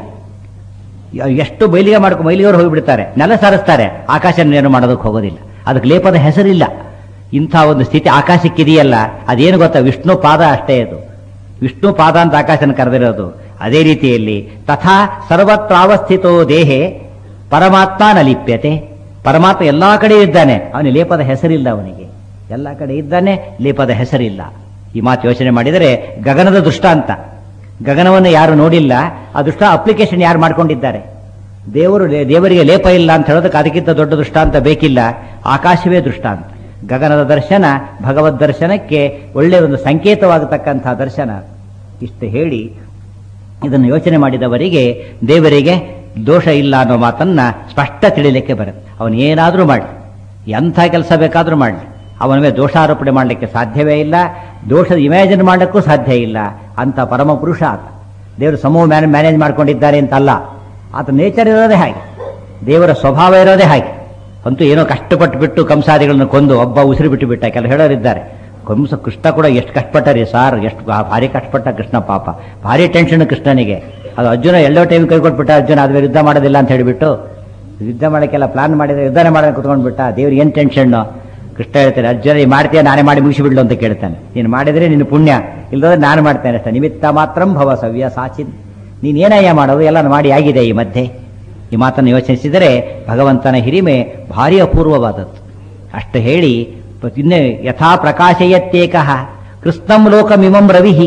ಎಷ್ಟು ಬೈಲಿಗೆ ಮಾಡ್ಕೊ ಮೈಲಿಗೆಯವರು ಹೋಗಿಬಿಡ್ತಾರೆ ನೆಲ ಸಾರಿಸ್ತಾರೆ ಆಕಾಶ ಏನು ಮಾಡೋದಕ್ಕೆ ಹೋಗೋದಿಲ್ಲ ಅದಕ್ಕೆ ಲೇಪದ ಹೆಸರಿಲ್ಲ ಇಂಥ ಒಂದು ಸ್ಥಿತಿ ಆಕಾಶಕ್ಕಿದೆಯಲ್ಲ ಅದೇನು ಗೊತ್ತಾ ವಿಷ್ಣು ಪಾದ ಅಷ್ಟೇ ಅದು ವಿಷ್ಣು ಪಾದ ಅಂತ ಆಕಾಶನ ಕರೆದಿರೋದು ಅದೇ ರೀತಿಯಲ್ಲಿ ತಥಾ ಸರ್ವತ್ರಾವಸ್ಥಿತೋ ದೇಹೆ ಪರಮಾತ್ಮ ನ ಲಿಪ್ಯತೆ ಪರಮಾತ್ಮ ಎಲ್ಲಾ ಕಡೆ ಇದ್ದಾನೆ ಅವನಿಗೆ ಲೇಪದ ಹೆಸರಿಲ್ಲ ಅವನಿಗೆ ಎಲ್ಲ ಕಡೆ ಇದ್ದಾನೆ ಲೇಪದ ಹೆಸರಿಲ್ಲ ಈ ಮಾತು ಯೋಚನೆ ಮಾಡಿದರೆ ಗಗನದ ದೃಷ್ಟಾಂತ ಗಗನವನ್ನು ಯಾರು ನೋಡಿಲ್ಲ ಆ ದೃಷ್ಟ ಅಪ್ಲಿಕೇಶನ್ ಯಾರು ಮಾಡ್ಕೊಂಡಿದ್ದಾರೆ ದೇವರು ದೇವರಿಗೆ ಲೇಪ ಇಲ್ಲ ಅಂತ ಹೇಳೋದಕ್ಕೆ ಅದಕ್ಕಿಂತ ದೊಡ್ಡ ದೃಷ್ಟಾಂತ ಬೇಕಿಲ್ಲ ಆಕಾಶವೇ ದೃಷ್ಟಾಂತ ಗಗನದ ದರ್ಶನ ಭಗವದ್ ದರ್ಶನಕ್ಕೆ ಒಳ್ಳೆಯ ಒಂದು ಸಂಕೇತವಾಗತಕ್ಕಂತಹ ದರ್ಶನ ಇಷ್ಟು ಹೇಳಿ ಇದನ್ನು ಯೋಚನೆ ಮಾಡಿದವರಿಗೆ ದೇವರಿಗೆ ದೋಷ ಇಲ್ಲ ಅನ್ನೋ ಮಾತನ್ನ ಸ್ಪಷ್ಟ ತಿಳಿಲಿಕ್ಕೆ ಬರುತ್ತೆ ಅವನು ಏನಾದರೂ ಮಾಡಿ ಎಂಥ ಕೆಲಸ ಬೇಕಾದರೂ ಮಾಡಲಿ ಅವನ ಮೇಲೆ ದೋಷಾರೋಪಣೆ ಮಾಡಲಿಕ್ಕೆ ಸಾಧ್ಯವೇ ಇಲ್ಲ ದೋಷದ ಇಮ್ಯಾಜಿನ್ ಮಾಡಲಿಕ್ಕೂ ಸಾಧ್ಯ ಇಲ್ಲ ಅಂತ ಪರಮ ಪುರುಷ ಆತ ದೇವರು ಸಮೂಹ ಮ್ಯಾನ್ ಮ್ಯಾನೇಜ್ ಮಾಡ್ಕೊಂಡಿದ್ದಾರೆ ಅಂತಲ್ಲ ಆತ ನೇಚರ್ ಇರೋದೇ ಹಾಗೆ ದೇವರ ಸ್ವಭಾವ ಇರೋದೇ ಹಾಗೆ ಅಂತೂ ಏನೋ ಕಷ್ಟಪಟ್ಟು ಬಿಟ್ಟು ಕಂಸಾದಿಗಳನ್ನು ಕೊಂದು ಒಬ್ಬ ಉಸಿರು ಬಿಟ್ಟು ಬಿಟ್ಟ ಕೆಲ ಹೇಳೋರಿದ್ದಾರೆ ಕಂಸ ಕೃಷ್ಣ ಕೂಡ ಎಷ್ಟು ಕಷ್ಟಪಟ್ಟರಿ ಸಾರ್ ಎಷ್ಟು ಭಾ- ಭಾರಿ ಕಷ್ಟಪಟ್ಟ ಕೃಷ್ಣ ಪಾಪ ಭಾರಿ ಟೆನ್ಷನ್ ಕೃಷ್ಣನಿಗೆ ಅದು ಅರ್ಜುನ ಎಲ್ಲೋ ಟೈಮ್ ಕೈ ಕೊಟ್ಬಿಟ್ಟ ಅರ್ಜುನ ಅದ್ರ ಯುದ್ಧ ಮಾಡೋದಿಲ್ಲ ಅಂತ ಹೇಳಿಬಿಟ್ಟು ಯುದ್ಧ ಮಾಡೋಕ್ಕೆಲ್ಲ ಪ್ಲಾನ್ ಮಾಡಿದ್ರೆ ಯುದ್ಧನೇ ಮಾಡೋಕೆ ಕುತ್ಕೊಂಡ್ಬಿಟ್ಟ ದೇವ್ರಿಗೆ ಏನು ಟೆನ್ಷನ್ನು ಕೃಷ್ಣ ಹೇಳ್ತಾನೆ ಅರ್ಜುನ ಈ ಮಾಡ್ತೀಯ ನಾನೇ ಮಾಡಿ ಮುಗಿಸಿಬಿಡ್ಲು ಅಂತ ಕೇಳ್ತಾನೆ ನೀನು ಮಾಡಿದ್ರೆ ನಿನ್ನ ಪುಣ್ಯ ಇಲ್ಲದ್ರೆ ನಾನು ಮಾಡ್ತೇನೆ ಅಷ್ಟೇ ನಿಮಿತ್ತ ಮಾತ್ರ ಭವ ಸವ್ಯ ಸಾಚಿನ್ ನೀನು ಏನಯ್ಯ ಮಾಡೋದು ಎಲ್ಲ ಮಾಡಿ ಆಗಿದೆ ಈ ಮಧ್ಯೆ ಈ ಮಾತನ್ನು ಯೋಚಿಸಿದರೆ ಭಗವಂತನ ಹಿರಿಮೆ ಭಾರಿ ಅಪೂರ್ವವಾದದ್ದು ಅಷ್ಟು ಹೇಳಿ ಇನ್ನೇ ಯಥಾ ಪ್ರಕಾಶಯತ್ಯೇಕಃ ಕೃಷ್ಣಂ ಲೋಕಮಿಮಂ ರವಿಹಿ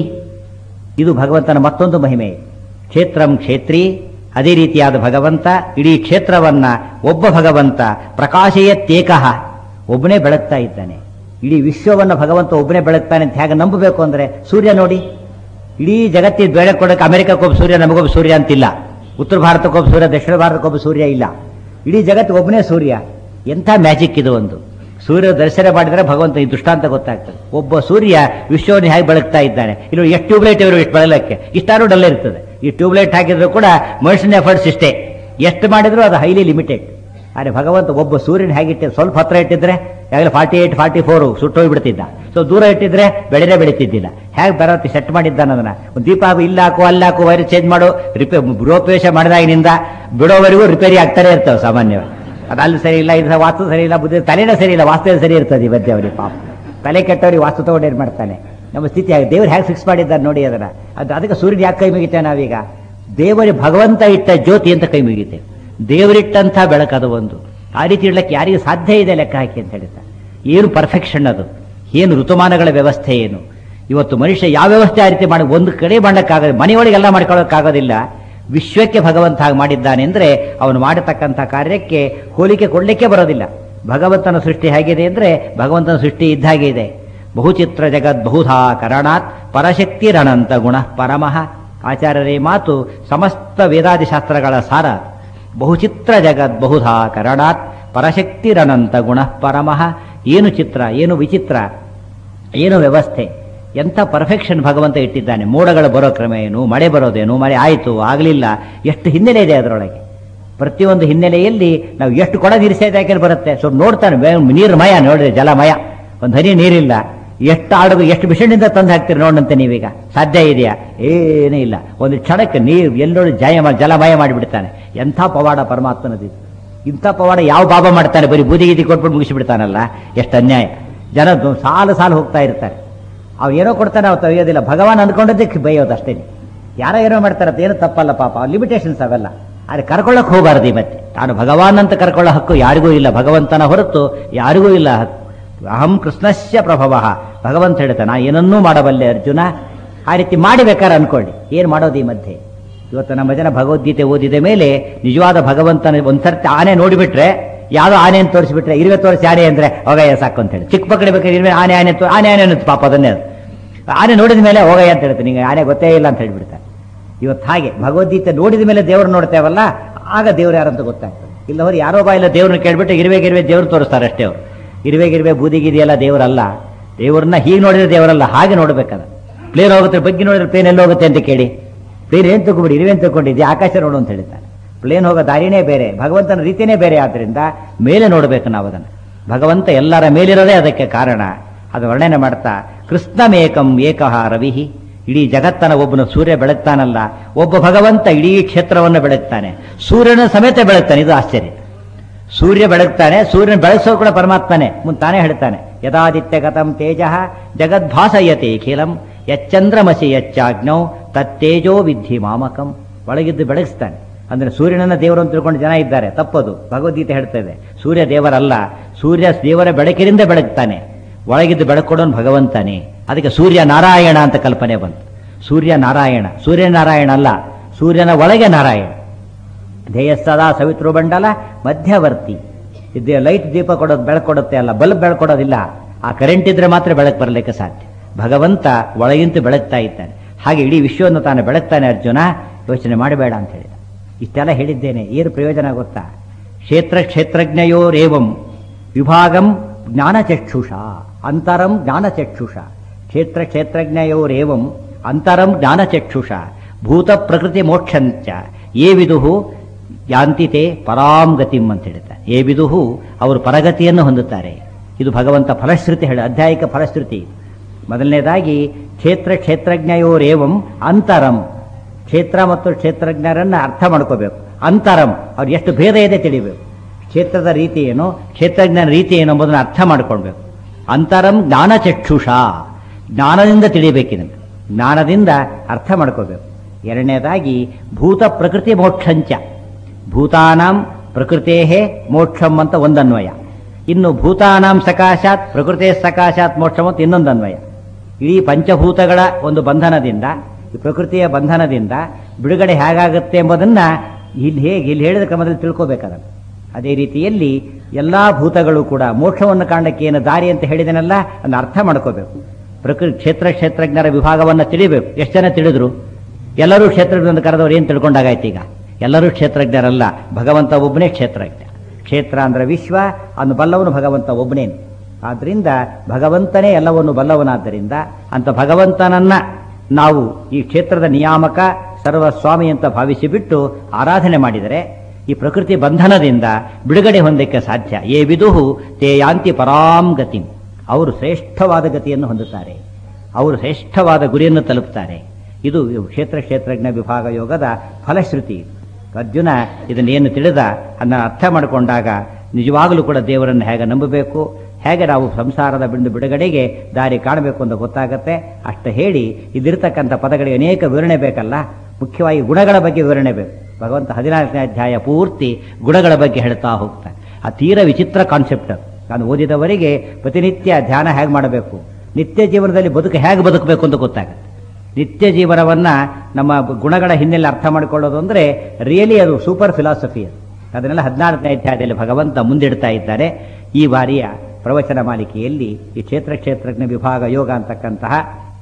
ಇದು ಭಗವಂತನ ಮತ್ತೊಂದು ಮಹಿಮೆ ಕ್ಷೇತ್ರಂ ಕ್ಷೇತ್ರಿ ಅದೇ ರೀತಿಯಾದ ಭಗವಂತ ಇಡೀ ಕ್ಷೇತ್ರವನ್ನ ಒಬ್ಬ ಭಗವಂತ ಪ್ರಕಾಶಯತ್ಯೇಕಃ ಒಬ್ಬನೇ ಬೆಳಗ್ತಾ ಇದ್ದಾನೆ ಇಡೀ ವಿಶ್ವವನ್ನ ಭಗವಂತ ಒಬ್ಬನೇ ಬೆಳಗ್ತಾನೆ ಅಂತ ಹೇಗೆ ನಂಬಬೇಕು ಅಂದ್ರೆ ಸೂರ್ಯ ನೋಡಿ ಇಡೀ ಜಗತ್ತಿನ ಬೆಳಕು ಕೊಡಕ್ಕೆ ಅಮೆರಿಕಕ್ಕೊಬ್ಬ ಸೂರ್ಯ ನಮಗೊಬ್ಬ ಸೂರ್ಯ ಅಂತಿಲ್ಲ ಉತ್ತರ ಭಾರತಕ್ಕೊಬ್ಬ ಸೂರ್ಯ ದಕ್ಷಿಣ ಭಾರತಕ್ಕೊಬ್ಬ ಸೂರ್ಯ ಇಲ್ಲ ಇಡೀ ಜಗತ್ತು ಒಬ್ಬನೇ ಸೂರ್ಯ ಎಂಥ ಮ್ಯಾಜಿಕ್ ಇದು ಒಂದು ಸೂರ್ಯ ದರ್ಶನ ಮಾಡಿದರೆ ಭಗವಂತ ಈ ದೃಷ್ಟಾಂತ ಗೊತ್ತಾಗ್ತದೆ ಒಬ್ಬ ಸೂರ್ಯ ವಿಶ್ವವನ್ನು ಹೇಗೆ ಬೆಳಗ್ತಾ ಇದ್ದಾನೆ ಇಲ್ಲಿ ಎಷ್ಟು ಟ್ಯೂಬ್ಲೈಟ್ ಇವರು ಇಷ್ಟು ಬೆಳಗಕ್ಕೆ ಇಷ್ಟಾರು ಡಲ್ಲ ಇರ್ತದೆ ಈ ಟ್ಯೂಬ್ಲೈಟ್ ಹಾಕಿದ್ರು ಕೂಡ ಮನುಷ್ಯನ ಎಫರ್ಟ್ಸ್ ಇಷ್ಟೇ ಎಷ್ಟು ಮಾಡಿದ್ರು ಅದು ಹೈಲಿ ಲಿಮಿಟೆಡ್ ಆದರೆ ಭಗವಂತ ಒಬ್ಬ ಸೂರ್ಯನ ಹೇಗಿಟ್ಟು ಸ್ವಲ್ಪ ಹತ್ರ ಇಟ್ಟಿದ್ರೆ ಯಾಗಲೇ ಫಾರ್ಟಿ ಏಟ್ ಫಾರ್ಟಿ ಫೋರ್ ಸುಟ್ಟೋಗ್ಬಿಡ್ತಿದ್ದ ಸೊ ದೂರ ಇಟ್ಟಿದ್ರೆ ಬೆಳೆದೇ ಬೆಳೀತಿದ್ದಿಲ್ಲ ಹೇಗೆ ಬರೋತಿ ಸೆಟ್ ಮಾಡಿದ್ದಾನ ಅದನ್ನ ಒಂದು ದೀಪ ಇಲ್ಲ ಹಾಕು ಅಲ್ಲಿ ಹಾಕು ವೈರ್ ಚೇಂಜ್ ಮಾಡು ರಿಪೇ ಗೃಹಪ್ರವೇಶ ಮಾಡಿದಾಗಿನಿಂದ ಬಿಡೋವರೆಗೂ ರಿಪೇರಿ ಆಗ್ತಾನೆ ಇರ್ತವೆ ಸಾಮಾನ್ಯವಾಗಿ ಅದು ಅಲ್ಲಿ ಸರಿ ಇಲ್ಲ ಇದು ವಾಸ್ತು ಸರಿ ಇಲ್ಲ ಬುದ್ಧಿ ತಲೆನೇ ಸರಿ ಇಲ್ಲ ವಾಸ್ತು ಸರಿ ಇರ್ತದೆ ಈ ಮಧ್ಯೆ ಅವರಿಗೆ ಪಾಪ ತಲೆ ಕೆಟ್ಟವ್ರಿಗೆ ವಾಸ್ತು ತಗೊಂಡು ಏನು ಮಾಡ್ತಾನೆ ನಮ್ಮ ಸ್ಥಿತಿ ಆಗಿ ದೇವ್ರು ಹೇಗೆ ಫಿಕ್ಸ್ ಮಾಡಿದ್ದಾರೆ ನೋಡಿ ಅದನ್ನ ಅದು ಅದಕ್ಕೆ ಸೂರ್ಯನ ಯಾಕೆ ಕೈ ಮುಗಿತೇವೆ ನಾವೀಗ ದೇವರಿಗೆ ಭಗವಂತ ಇಟ್ಟ ಜ್ಯೋತಿ ಅಂತ ಕೈ ಮುಗಿತೇವೆ ದೇವರಿಟ್ಟಂಥ ಬೆಳಕದು ಒಂದು ಆ ರೀತಿ ಇಡ್ಲಿಕ್ಕೆ ಯಾರಿಗೆ ಸಾಧ್ಯ ಇದೆ ಲೆಕ್ಕ ಹಾಕಿ ಅಂತ ಹೇಳ್ತಾರೆ ಏನು ಪರ್ಫೆಕ್ಷನ್ ಅದು ಏನು ಋತುಮಾನಗಳ ವ್ಯವಸ್ಥೆ ಏನು ಇವತ್ತು ಮನುಷ್ಯ ಯಾವ ವ್ಯವಸ್ಥೆ ಆ ರೀತಿ ಮಾಡಿ ಒಂದು ಕಡೆ ಮಾಡಕ್ಕಾಗಲ್ಲ ಮನೆಯೊಳಗೆಲ್ಲ ಮಾಡ್ಕೊಳ್ಳೋಕ್ಕಾಗೋದಿಲ್ಲ ವಿಶ್ವಕ್ಕೆ ಭಗವಂತ ಹಾಗೆ ಮಾಡಿದ್ದಾನೆ ಅಂದ್ರೆ ಅವನು ಮಾಡತಕ್ಕಂಥ ಕಾರ್ಯಕ್ಕೆ ಹೋಲಿಕೆ ಕೊಡ್ಲಿಕ್ಕೆ ಬರೋದಿಲ್ಲ ಭಗವಂತನ ಸೃಷ್ಟಿ ಹೇಗಿದೆ ಅಂದ್ರೆ ಭಗವಂತನ ಸೃಷ್ಟಿ ಇದ್ದ ಹಾಗೆ ಇದೆ ಬಹುಚಿತ್ರ ಜಗದ್ ಬಹುಧಾ ಕರಣಾತ್ ಪರಶಕ್ತಿರನಂತ ಗುಣ ಪರಮಃ ಆಚಾರ್ಯರೇ ಮಾತು ಸಮಸ್ತ ವೇದಾದಿ ಶಾಸ್ತ್ರಗಳ ಸಾರ ಬಹುಚಿತ್ರ ಜಗದ್ ಬಹುಧಾ ಕರಣಾತ್ ಪರಶಕ್ತಿರನಂತ ಗುಣ ಪರಮಃ ಏನು ಚಿತ್ರ ಏನು ವಿಚಿತ್ರ ಏನು ವ್ಯವಸ್ಥೆ ಎಂಥ ಪರ್ಫೆಕ್ಷನ್ ಭಗವಂತ ಇಟ್ಟಿದ್ದಾನೆ ಮೋಡಗಳು ಬರೋ ಕ್ರಮ ಏನು ಮಳೆ ಬರೋದೇನು ಮಳೆ ಆಯಿತು ಆಗಲಿಲ್ಲ ಎಷ್ಟು ಹಿನ್ನೆಲೆ ಇದೆ ಅದರೊಳಗೆ ಪ್ರತಿಯೊಂದು ಹಿನ್ನೆಲೆಯಲ್ಲಿ ನಾವು ಎಷ್ಟು ಕೊಡ ನೀರಿಸೇದಾಕೆ ಬರುತ್ತೆ ಸ್ವಲ್ಪ ನೋಡ್ತಾನೆ ಬೇ- ನೀರು ಮಯ ನೋಡಿದ್ರೆ ಜಲಮಯ ಒಂದು ಹನಿ ನೀರಿಲ್ಲ ಎಷ್ಟು ಆಡುಗು ಎಷ್ಟು ಮಿಷನಿಂದ ತಂದು ಹಾಕ್ತೀರಿ ನೋಡಂತೆ ನೀವೀಗ ಸಾಧ್ಯ ಇದೆಯಾ ಏನೂ ಇಲ್ಲ ಒಂದು ಕ್ಷಣಕ್ಕೆ ನೀರು ಎಲ್ಲೋಡು ಜಯ ಜಲಮಯ ಮಾಡಿಬಿಡ್ತಾನೆ ಎಂಥ ಪವಾಡ ಪರಮಾತ್ಮನದಿದ್ದು ಇಂಥ ಪವಾಡ ಯಾವ ಬಾಬಾ ಮಾಡ್ತಾನೆ ಬರೀ ಬೂದಿ ಗೀದಿ ಕೊಟ್ಬಿಟ್ಟು ಮುಗಿಸಿಬಿಡ್ತಾನಲ್ಲ ಎಷ್ಟು ಅನ್ಯಾಯ ಜನ ದು- ಸಾಲು ಸಾಲು ಹೋಗ್ತಾ ಇರ್ತಾರೆ ಅವ್ ಏನೋ ಕೊಡ್ತಾನೆ ಅವ್ ತೆಗೆಯೋದಿಲ್ಲ ಭಗವಾನ್ ಅನ್ಕೊಂಡದ್ದಕ್ಕೆ ಬೈಯೋದು ಅಷ್ಟೇ ಯಾರೋ ಏನೋ ಮಾಡ್ತಾರೆ ಅದು ಏನು ತಪ್ಪಲ್ಲ ಪಾಪ ಲಿಮಿಟೇಷನ್ಸ್ ಅವೆಲ್ಲ ಆದ್ರೆ ಕರ್ಕೊಳ್ಳೋಕೆ ಹೋಗಬಾರ್ದು ಈ ಮತ್ತೆ ತಾನು ಭಗವಾನ್ ಅಂತ ಕರ್ಕೊಳ್ಳೋ ಹಕ್ಕು ಯಾರಿಗೂ ಇಲ್ಲ ಭಗವಂತನ ಹೊರತು ಯಾರಿಗೂ ಇಲ್ಲ ಹಕ್ಕು ಅಹಂ ಕೃಷ್ಣಸ್ಯ ಪ್ರಭವ ಭಗವಂತ ಹೇಳ್ತಾನೆ ನಾ ಏನನ್ನೂ ಮಾಡಬಲ್ಲೆ ಅರ್ಜುನ ಆ ರೀತಿ ಮಾಡಿ ಬೇಕಾದ್ರೆ ಅನ್ಕೊಳ್ಳಿ ಏನು ಮಾಡೋದು ಈ ಮಧ್ಯೆ ಇವತ್ತು ನಮ್ಮ ಜನ ಭಗವದ್ಗೀತೆ ಓದಿದ ಮೇಲೆ ನಿಜವಾದ ಭಗವಂತನ ಒಂದ್ಸರ್ತಿ ಆನೆ ನೋಡಿಬಿಟ್ರೆ ಯಾವ್ದೋ ಆನೆ ಅಂತ ತೋರಿಸ್ಬಿಟ್ರೆ ಇರುವೆ ತೋರಿಸಿ ಆನೆ ಅಂದ್ರೆ ಹೋಗಯ್ಯ ಸಾಕು ಅಂತ ಹೇಳಿ ಚಿಕ್ಕ ಮಕ್ಕಳು ಬೇಕಾದ್ರೆ ಇರುವೆ ಆನೆ ಆನೆ ತೋ- ಆನೆ ಆನೆ ಅನ್ನುತ್ತೆ ಪಾಪ ಅದನ್ನೇ ಅದು. ಆನೆ ನೋಡಿದ ಮೇಲೆ ಹೋಗಯ್ಯ ಅಂತ ಹೇಳ್ತೀನಿ ನಿಂಗೆ ಆನೆ ಗೊತ್ತೇ ಇಲ್ಲ ಅಂತ ಹೇಳ್ಬಿಡ್ತಾರೆ ಇವತ್ತು ಹಾಗೆ ಭಗವದ್ಗೀತೆ ನೋಡಿದ ಮೇಲೆ ದೇವ್ರು ನೋಡ್ತೇವಲ್ಲ ಆಗ ದೇವ್ರು ಯಾರಂತ ಗೊತ್ತಾಗ್ತದೆ ಇಲ್ಲ ಹೋದ್ರೆ ಯಾರೋ ಬಾ ಇಲ್ಲ ದೇವ್ರನ್ನ ಕೇಳ್ಬಿಟ್ಟು ಇರುವೆ ಗಿರುವೆ ದೇವ್ರು ತೋರಿಸ್ತಾರೆ ಅಷ್ಟೇ ಅವರು ಇರುವೆ ಗಿರುವೆ ಬೂದಿ ಗಿದಿ ಎಲ್ಲ ದೇವರಲ್ಲ ದೇವರನ್ನ ಹೀಗೆ ನೋಡಿದ್ರೆ ದೇವರಲ್ಲ ಹಾಗೆ ನೋಡ್ಬೇಕದ ಪ್ಲೇನ್ ಹೋಗುತ್ತೆ ಬಗ್ಗೆ ನೋಡಿದ್ರೆ ಪ್ಲೇನ್ ಎಲ್ಲಿ ಹೋಗುತ್ತೆ ಅಂತ ಕೇಳಿ ಪ್ಲೇನ್ ಏನ್ ತಗೊಂಬಿಡಿ ಇರುವೆ ತಗೊಂಡಿದ್ದೆ ಆಕಾಶ ನೋಡು ಅಂತ ಹೇಳ್ತಾರೆ ಪ್ಲೇನ್ ಹೋಗೋ ದಾರಿನೇ ಬೇರೆ ಭಗವಂತನ ರೀತಿನೇ ಬೇರೆ ಆದ್ರಿಂದ ಮೇಲೆ ನೋಡಬೇಕು ನಾವು ಅದನ್ನು ಭಗವಂತ ಎಲ್ಲರ ಮೇಲಿರೋದೇ ಅದಕ್ಕೆ ಕಾರಣ ಅದು ವರ್ಣನೆ ಮಾಡ್ತಾ ಕೃಷ್ಣಮೇಕಂ ಏಕಃ ರವಿಹಿ ಇಡೀ ಜಗತ್ತನ ಒಬ್ಬನು ಸೂರ್ಯ ಬೆಳಗ್ತಾನಲ್ಲ ಒಬ್ಬ ಭಗವಂತ ಇಡೀ ಕ್ಷೇತ್ರವನ್ನು ಬೆಳಗ್ತಾನೆ ಸೂರ್ಯನ ಸಮೇತ ಬೆಳಗ್ತಾನೆ ಇದು ಆಶ್ಚರ್ಯ ಸೂರ್ಯ ಬೆಳಗ್ತಾನೆ ಸೂರ್ಯನ ಬೆಳಗಿಸೋ ಕೂಡ ಪರಮಾತ್ಮನೇ ಮುಂದೆ ತಾನೇ ಹೇಳ್ತಾನೆ ಯದಾದಿತ್ಯ ಗತಂ ತೇಜ ಜಗದ್ಭಾಸಯತೆ ಖಿಲಂ ಯಚ್ಚಂದ್ರಮಸಿ ಯಚ್ಚಾಗ್ನೌ ತತ್ತೇಜೋ ವಿಧಿ ಮಾಮಕಂ ಒಳಗಿದ್ದು ಬೆಳಗಿಸ್ತಾನೆ ಅಂದ್ರೆ ಸೂರ್ಯನನ್ನ ದೇವರು ಅಂತ ತಿಳ್ಕೊಂಡು ಜನ ಇದ್ದಾರೆ ತಪ್ಪದು ಭಗವದ್ಗೀತೆ ಹೇಳ್ತದೆ ಸೂರ್ಯ ದೇವರಲ್ಲ ಸೂರ್ಯ ದೇವರ ಬೆಳಕಿನಿಂದ ಬೆಳಗ್ತಾನೆ ಒಳಗಿದ್ದು ಬೆಳಕೊಡೋನು ಭಗವಂತನೇ ಅದಕ್ಕೆ ಸೂರ್ಯ ನಾರಾಯಣ ಅಂತ ಕಲ್ಪನೆ ಬಂತು ಸೂರ್ಯ ನಾರಾಯಣ ಸೂರ್ಯ ನಾರಾಯಣ ಅಲ್ಲ ಸೂರ್ಯನ ಒಳಗೆ ನಾರಾಯಣ ಧ್ಯೇಯ ಸದಾ ಸವಿತೃ ಬಂಡಲ ಮಧ್ಯವರ್ತಿ ಇದು ಲೈಟ್ ದೀಪ ಕೊಡೋದು ಬೆಳಕು ಕೊಡುತ್ತೆ ಅಲ್ಲ ಬಲ್ಬ್ ಬೆಳಕು ಕೊಡೋದಿಲ್ಲ ಆ ಕರೆಂಟ್ ಇದ್ರೆ ಮಾತ್ರ ಬೆಳಕು ಬರಲಿಕ್ಕೆ ಸಾಧ್ಯ ಭಗವಂತ ಒಳಗಿಂತ ಬೆಳಗ್ತಾ ಇದ್ದಾನೆ ಹಾಗೆ ಇಡೀ ವಿಶ್ವವನ್ನು ತಾನು ಬೆಳಗ್ತಾನೆ ಅರ್ಜುನ ಯೋಚನೆ ಮಾಡಬೇಡ ಅಂತ ಹೇಳಿದ ಇಷ್ಟೆಲ್ಲ ಹೇಳಿದ್ದೇನೆ ಏನು ಪ್ರಯೋಜನ ಗೊತ್ತಾ ಕ್ಷೇತ್ರ ಕ್ಷೇತ್ರಜ್ಞಯೋರೇವಂ ವಿಭಾಗಂ ಜ್ಞಾನಚಕ್ಷುಷ ಅಂತರಂ ಜ್ಞಾನಚಕ್ಷುಷ ಕ್ಷೇತ್ರ ಕ್ಷೇತ್ರಜ್ಞಯೋರೇವಂ ಅಂತರಂ ಜ್ಞಾನಚಕ್ಷುಷ ಭೂತ ಪ್ರಕೃತಿ ಮೋಕ್ಷಂಚ ಏ ವಿದುಹು ಯಾಂತಿತೆ ಪರಾಂ ಗತಿಂ ಅಂತ ಹೇಳ್ತಾರೆ ಏ ವಿದುಹು ಅವರು ಪರಗತಿಯನ್ನು ಹೊಂದುತ್ತಾರೆ ಇದು ಭಗವಂತ ಫಲಶ್ರುತಿ ಹೇಳ ಅಧ್ಯಾಯಿಕ ಫಲಶ್ರುತಿ ಮೊದಲನೇದಾಗಿ ಕ್ಷೇತ್ರ ಕ್ಷೇತ್ರಜ್ಞಯೋರೇವಂ ಅಂತರಂ ಕ್ಷೇತ್ರ ಮತ್ತು ಕ್ಷೇತ್ರಜ್ಞರನ್ನ ಅರ್ಥ ಮಾಡ್ಕೋಬೇಕು ಅಂತರಂ ಅವ್ರು ಎಷ್ಟು ಭೇದ ಇದೆ ತಿಳಿಬೇಕು ಕ್ಷೇತ್ರದ ರೀತಿ ಏನು ಕ್ಷೇತ್ರಜ್ಞನ ರೀತಿ ಏನು ಎಂಬುದನ್ನು ಅರ್ಥ ಮಾಡ್ಕೊಳ್ಬೇಕು ಅಂತರಂ ಜ್ಞಾನಚಕ್ಷುಷ ಜ್ಞಾನದಿಂದ ತಿಳಿಬೇಕಿದಂತೆ ಜ್ಞಾನದಿಂದ ಅರ್ಥ ಮಾಡ್ಕೋಬೇಕು ಎರಡನೇದಾಗಿ ಭೂತ ಪ್ರಕೃತಿ ಮೋಕ್ಷಂಚ ಭೂತಾನಾಂ ಪ್ರಕೃತೇ ಮೋಕ್ಷಂ ಅಂತ ಒಂದನ್ವಯ ಇನ್ನು ಭೂತಾನಾಂ ಸಕಾಶಾತ್ ಪ್ರಕೃತಿ ಸಕಾಶಾತ್ ಮೋಕ್ಷಂ ಅಂತ ಇನ್ನೊಂದು ಅನ್ವಯ ಇಡೀ ಪಂಚಭೂತಗಳ ಒಂದು ಬಂಧನದಿಂದ ಈ ಪ್ರಕೃತಿಯ ಬಂಧನದಿಂದ ಬಿಡುಗಡೆ ಹೇಗಾಗುತ್ತೆ ಎಂಬುದನ್ನ ಇಲ್ಲಿ ಹೇಗೆ ಇಲ್ಲಿ ಹೇಳಿದ ಕ್ರಮದಲ್ಲಿ ತಿಳ್ಕೋಬೇಕಾದ್ರೆ ಅದೇ ರೀತಿಯಲ್ಲಿ ಎಲ್ಲಾ ಭೂತಗಳು ಕೂಡ ಮೋಕ್ಷವನ್ನು ಕಾಣಕ್ಕೆ ಏನು ದಾರಿ ಅಂತ ಹೇಳಿದನಲ್ಲ ಅದನ್ನ ಅರ್ಥ ಮಾಡ್ಕೋಬೇಕು ಪ್ರಕೃತಿ ಕ್ಷೇತ್ರ ಕ್ಷೇತ್ರಜ್ಞರ ವಿಭಾಗವನ್ನು ತಿಳಿಬೇಕು ಎಷ್ಟು ಜನ ತಿಳಿದ್ರು ಎಲ್ಲರೂ ಕ್ಷೇತ್ರಜ್ಞ ಕರೆದವ್ರು ಏನು ತಿಳ್ಕೊಂಡಾಗಾಯ್ತು ಈಗ ಎಲ್ಲರೂ ಕ್ಷೇತ್ರಜ್ಞರಲ್ಲ ಭಗವಂತ ಒಬ್ಬನೇ ಕ್ಷೇತ್ರಜ್ಞ ಕ್ಷೇತ್ರ ಅಂದ್ರೆ ವಿಶ್ವ ಅನ್ನು ಬಲ್ಲವನು ಭಗವಂತ ಒಬ್ಬನೇನು ಆದ್ರಿಂದ ಭಗವಂತನೇ ಎಲ್ಲವನ್ನು ಬಲ್ಲವನಾದ್ದರಿಂದ ಅಂತ ಭಗವಂತನನ್ನ ನಾವು ಈ ಕ್ಷೇತ್ರದ ನಿಯಾಮಕ ಸರ್ವಸ್ವಾಮಿ ಅಂತ ಭಾವಿಸಿ ಬಿಟ್ಟು ಆರಾಧನೆ ಮಾಡಿದರೆ ಈ ಪ್ರಕೃತಿ ಬಂಧನದಿಂದ ಬಿಡುಗಡೆ ಹೊಂದಕ್ಕೆ ಸಾಧ್ಯ ಏ ವಿದುಹು ತೇ ಯಾಂತಿ ಪರಾಂ ಗತಿಂ ಅವರು ಶ್ರೇಷ್ಠವಾದ ಗತಿಯನ್ನು ಹೊಂದುತ್ತಾರೆ ಅವರು ಶ್ರೇಷ್ಠವಾದ ಗುರಿಯನ್ನು ತಲುಪ್ತಾರೆ ಇದು ಕ್ಷೇತ್ರ ಕ್ಷೇತ್ರಜ್ಞ ವಿಭಾಗ ಯೋಗದ ಫಲಶ್ರುತಿ ಅರ್ಜುನ ಇದನ್ನೇನು ತಿಳಿದ ಅದನ್ನ ಅರ್ಥ ಮಾಡಿಕೊಂಡಾಗ ನಿಜವಾಗಲೂ ಕೂಡ ದೇವರನ್ನು ಹೇಗೆ ನಂಬಬೇಕು ಹೇಗೆ ನಾವು ಸಂಸಾರದ ಬಿಂದು ಬಿಡುಗಡೆಗೆ ದಾರಿ ಕಾಣಬೇಕು ಅಂತ ಗೊತ್ತಾಗುತ್ತೆ ಅಷ್ಟು ಹೇಳಿ ಇದಿರ್ತಕ್ಕಂಥ ಪದಗಳಿಗೆ ಅನೇಕ ವಿವರಣೆ ಬೇಕಲ್ಲ ಮುಖ್ಯವಾಗಿ ಗುಣಗಳ ಬಗ್ಗೆ ವಿವರಣೆ ಬೇಕು ಭಗವಂತ ಹದಿನಾಲ್ಕನೇ ಅಧ್ಯಾಯ ಪೂರ್ತಿ ಗುಣಗಳ ಬಗ್ಗೆ ಹೇಳ್ತಾ ಹೋಗ್ತಾನೆ ಆ ತೀರ ವಿಚಿತ್ರ ಕಾನ್ಸೆಪ್ಟ್ ನಾನು ಓದಿದವರಿಗೆ ಪ್ರತಿನಿತ್ಯ ಧ್ಯಾನ ಹೇಗೆ ಮಾಡಬೇಕು ನಿತ್ಯ ಜೀವನದಲ್ಲಿ ಬದುಕು ಹೇಗೆ ಬದುಕಬೇಕು ಅಂತ ಗೊತ್ತಾಗುತ್ತೆ ನಿತ್ಯ ಜೀವನವನ್ನ ನಮ್ಮ ಗುಣಗಳ ಹಿನ್ನೆಲೆ ಅರ್ಥ ಮಾಡಿಕೊಳ್ಳೋದು ಅಂದ್ರೆ ರಿಯಲಿ ಅದು ಸೂಪರ್ ಫಿಲಾಸಫಿ ಅದು ಅದನ್ನೆಲ್ಲ ಹದಿನಾಲ್ಕನೇ ಅಧ್ಯಾಯದಲ್ಲಿ ಭಗವಂತ ಮುಂದಿಡ್ತಾ ಇದ್ದಾರೆ ಈ ಬಾರಿಯ ಪ್ರವಚನ ಮಾಲಿಕೆಯಲ್ಲಿ ಈ ಕ್ಷೇತ್ರ ಕ್ಷೇತ್ರಜ್ಞ ವಿಭಾಗ ಯೋಗ ಅಂತಕ್ಕಂತಹ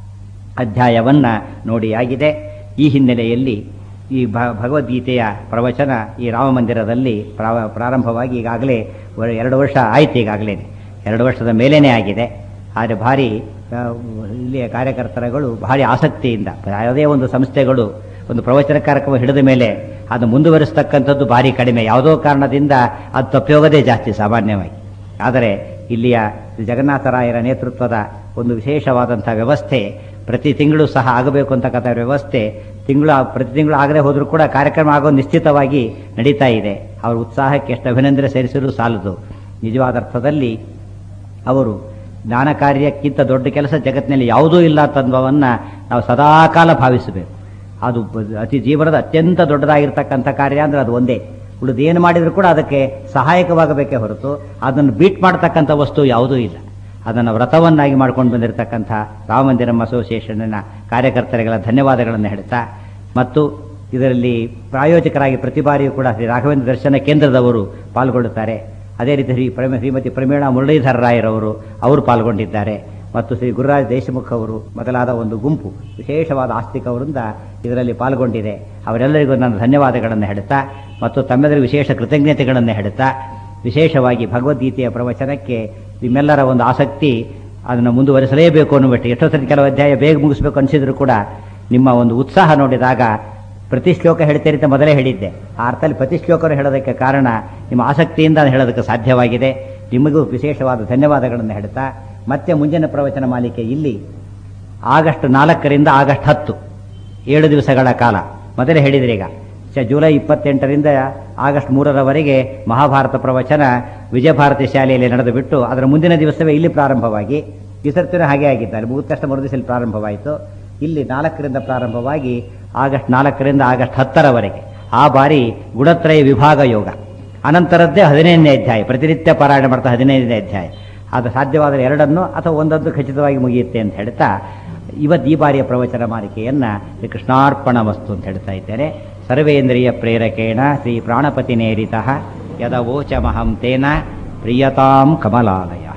ಅಧ್ಯಾಯವನ್ನ ನೋಡಿ ಆಗಿದೆ ಈ ಹಿನ್ನೆಲೆಯಲ್ಲಿ ಈ ಭ- ಭಗವದ್ಗೀತೆಯ ಪ್ರವಚನ ಈ ರಾಮ ಮಂದಿರದಲ್ಲಿ ಪ್ರಾವ- ಪ್ರಾರಂಭವಾಗಿ ಈಗಾಗಲೇ ವ- ಎರಡು ವರ್ಷ ಆಯ್ತು ಈಗಾಗಲೇ ಎರಡು ವರ್ಷದ ಮೇಲೇನೆ ಆಗಿದೆ ಆದರೆ ಭಾರಿ ಆ, ಇಲ್ಲಿಯ ಕಾರ್ಯಕರ್ತರುಗಳು ಭಾರಿ ಆಸಕ್ತಿಯಿಂದ ಯಾವುದೇ ಒಂದು ಸಂಸ್ಥೆಗಳು ಒಂದು ಪ್ರವಚನ ಕಾರ್ಯಕ್ರಮ ಹಿಡಿದ ಮೇಲೆ ಅದು ಮುಂದುವರಿಸ್ತಕ್ಕಂಥದ್ದು ಭಾರಿ ಕಡಿಮೆ ಯಾವುದೋ ಕಾರಣದಿಂದ ಅದು ತಪ್ಪಿ ಜಾಸ್ತಿ ಸಾಮಾನ್ಯವಾಗಿ ಆದರೆ ಇಲ್ಲಿಯ ಶ್ರೀ ಜಗನ್ನಾಥರಾಯರ ನೇತೃತ್ವದ ಒಂದು ವಿಶೇಷವಾದಂಥ ವ್ಯವಸ್ಥೆ ಪ್ರತಿ ತಿಂಗಳು ಸಹ ಆಗಬೇಕು ಅಂತಕ್ಕಂಥ ವ್ಯವಸ್ಥೆ ತಿಂಗಳು ಪ್ರತಿ ತಿಂಗಳು ಆಗದೆ ಹೋದರೂ ಕೂಡ ಕಾರ್ಯಕ್ರಮ ಆಗೋ ನಿಶ್ಚಿತವಾಗಿ ನಡೀತಾ ಇದೆ ಅವರ ಉತ್ಸಾಹಕ್ಕೆ ಎಷ್ಟು ಅಭಿನಂದನೆ ಸೇರಿಸಿರೂ ಸಾಲದು ನಿಜವಾದ ಅರ್ಥದಲ್ಲಿ ಅವರು ಜ್ಞಾನ ಕಾರ್ಯಕ್ಕಿಂತ ದೊಡ್ಡ ಕೆಲಸ ಜಗತ್ತಿನಲ್ಲಿ ಯಾವುದೂ ಇಲ್ಲ ತನ್ವವನ್ನ ನಾವು ಸದಾಕಾಲ ಭಾವಿಸಬೇಕು ಅದು ಬ- ಅತಿ ಜೀವನದ ಅತ್ಯಂತ ದೊಡ್ಡದಾಗಿರ್ತಕ್ಕಂಥ ಕಾರ್ಯ ಅಂದ್ರೆ ಅದು ಒಂದೇ ಉಳಿದೇನು ಮಾಡಿದರೂ ಕೂಡ ಅದಕ್ಕೆ ಸಹಾಯಕವಾಗಬೇಕೇ ಹೊರತು ಅದನ್ನು ಬೀಟ್ ಮಾಡತಕ್ಕಂಥ ವಸ್ತು ಯಾವುದೂ ಇಲ್ಲ ಅದನ್ನು ವ್ರತವನ್ನಾಗಿ ಮಾಡ್ಕೊಂಡು ಬಂದಿರತಕ್ಕಂಥ ರಾಮಮಂದಿರಂ ಅಸೋಸಿಯೇಷನ್ನ ಕಾರ್ಯಕರ್ತರಿಗಳ ಧನ್ಯವಾದಗಳನ್ನು ಹೇಳ್ತಾ ಮತ್ತು ಇದರಲ್ಲಿ ಪ್ರಾಯೋಜಕರಾಗಿ ಪ್ರತಿ ಬಾರಿಯೂ ಕೂಡ ಶ್ರೀ ರಾಘವೇಂದ್ರ ದರ್ಶನ ಕೇಂದ್ರದವರು ಪಾಲ್ಗೊಳ್ಳುತ್ತಾರೆ ಅದೇ ರೀತಿ ಶ್ರೀ ಪ್ರಮ ಶ್ರೀಮತಿ ಪ್ರಮೀಳಾ ಮುರಳೀಧರ ರಾಯರವರು ಅವರು ಪಾಲ್ಗೊಂಡಿದ್ದಾರೆ ಮತ್ತು ಶ್ರೀ ಗುರುರಾಜ್ ದೇಶಮುಖ್ ಅವರು ಮೊದಲಾದ ಒಂದು ಗುಂಪು ವಿಶೇಷವಾದ ಆಸ್ತಿಕವರಿಂದ ಇದರಲ್ಲಿ ಪಾಲ್ಗೊಂಡಿದೆ ಅವರೆಲ್ಲರಿಗೂ ನಾನು ಧನ್ಯವಾದಗಳನ್ನು ಹೇಳುತ್ತಾ ಮತ್ತು ತಮ್ಮೆಲ್ಲರಿಗೂ ವಿಶೇಷ ಕೃತಜ್ಞತೆಗಳನ್ನು ಹೇಳುತ್ತಾ ವಿಶೇಷವಾಗಿ ಭಗವದ್ಗೀತೆಯ ಪ್ರವಚನಕ್ಕೆ ನಿಮ್ಮೆಲ್ಲರ ಒಂದು ಆಸಕ್ತಿ ಅದನ್ನು ಮುಂದುವರಿಸಲೇಬೇಕು ಅನ್ನುಬಿಟ್ಟು ಎಷ್ಟೋ ಸರಿ ಕೆಲವು ಅಧ್ಯಾಯ ಬೇಗ ಮುಗಿಸ್ಬೇಕು ಅನಿಸಿದ್ರು ಕೂಡ ನಿಮ್ಮ ಒಂದು ಉತ್ಸಾಹ ನೋಡಿದಾಗ ಪ್ರತಿ ಶ್ಲೋಕ ಹೇಳ್ತೀರಿ ಅಂತ ಮೊದಲೇ ಹೇಳಿದ್ದೆ ಆ ಅರ್ಥದಲ್ಲಿ ಪ್ರತಿ ಶ್ಲೋಕರು ಹೇಳೋದಕ್ಕೆ ಕಾರಣ ನಿಮ್ಮ ಆಸಕ್ತಿಯಿಂದ ಅದು ಹೇಳೋದಕ್ಕೆ ಸಾಧ್ಯವಾಗಿದೆ ನಿಮಗೂ ವಿಶೇಷವಾದ ಧನ್ಯವಾದಗಳನ್ನು ಹೇಳ್ತಾ ಮತ್ತೆ ಮುಂದಿನ ಪ್ರವಚನ ಮಾಲಿಕೆ ಇಲ್ಲಿ ಆಗಸ್ಟ್ ನಾಲ್ಕರಿಂದ ಆಗಸ್ಟ್ ಹತ್ತು ಏಳು ದಿವಸಗಳ ಕಾಲ ಮೊದಲೇ ಹೇಳಿದ್ರಿ ಈಗ ಸ- ಜುಲೈ ಇಪ್ಪತ್ತೆಂಟರಿಂದ ಆಗಸ್ಟ್ ಮೂರರವರೆಗೆ ಮಹಾಭಾರತ ಪ್ರವಚನ ವಿಜಯಭಾರತಿ ಶಾಲೆಯಲ್ಲಿ ನಡೆದು ಬಿಟ್ಟು ಅದರ ಮುಂದಿನ ದಿವಸವೇ ಇಲ್ಲಿ ಪ್ರಾರಂಭವಾಗಿ ಈ ಸರ್ತಿನೂ ಹಾಗೆ ಆಗಿದ್ದಾರೆ ಮುಗಿದ ತಕ್ಷಣ ಮರುದಿವಸ ಇಲ್ಲಿ ಪ್ರಾರಂಭವಾಯಿತು ಇಲ್ಲಿ ನಾಲ್ಕರಿಂದ ಪ್ರಾರಂಭವಾಗಿ ಆಗಸ್ಟ್ ನಾಲ್ಕರಿಂದ ಆಗಸ್ಟ್ ಹತ್ತರವರೆಗೆ ಆ ಬಾರಿ ಗುಣತ್ರಯ ವಿಭಾಗ ಯೋಗ ಅನಂತರದ್ದೇ ಹದಿನೈದನೇ ಅಧ್ಯಾಯ ಪ್ರತಿನಿತ್ಯ ಪಾರಾಯಣ ಮಾಡ್ತಾ ಹದಿನೈದನೇ ಅಧ್ಯಾಯ ಅದು ಸಾಧ್ಯವಾದರೆ ಎರಡನ್ನು ಅಥವಾ ಒಂದೊಂದು ಖಚಿತವಾಗಿ ಮುಗಿಯುತ್ತೆ ಅಂತ ಹೇಳ್ತಾ ಇವತ್ತು ಈ ಬಾರಿಯ ಪ್ರವಚನ ಮಾಲಿಕೆಯನ್ನ ಶ್ರೀ ಕೃಷ್ಣಾರ್ಪಣ ವಸ್ತು ಅಂತ ಹೇಳ್ತಾ ಇದ್ದೇನೆ ಸರ್ವೇಂದ್ರಿಯ ಪ್ರೇರಕೇಣ ಶ್ರೀ ಪ್ರಾಣಪತಿ ನೇರಿತ ಯದವೋಚಮಹಂ ತೇನ ಪ್ರಿಯತಾಂ ಕಮಲಾಲಯ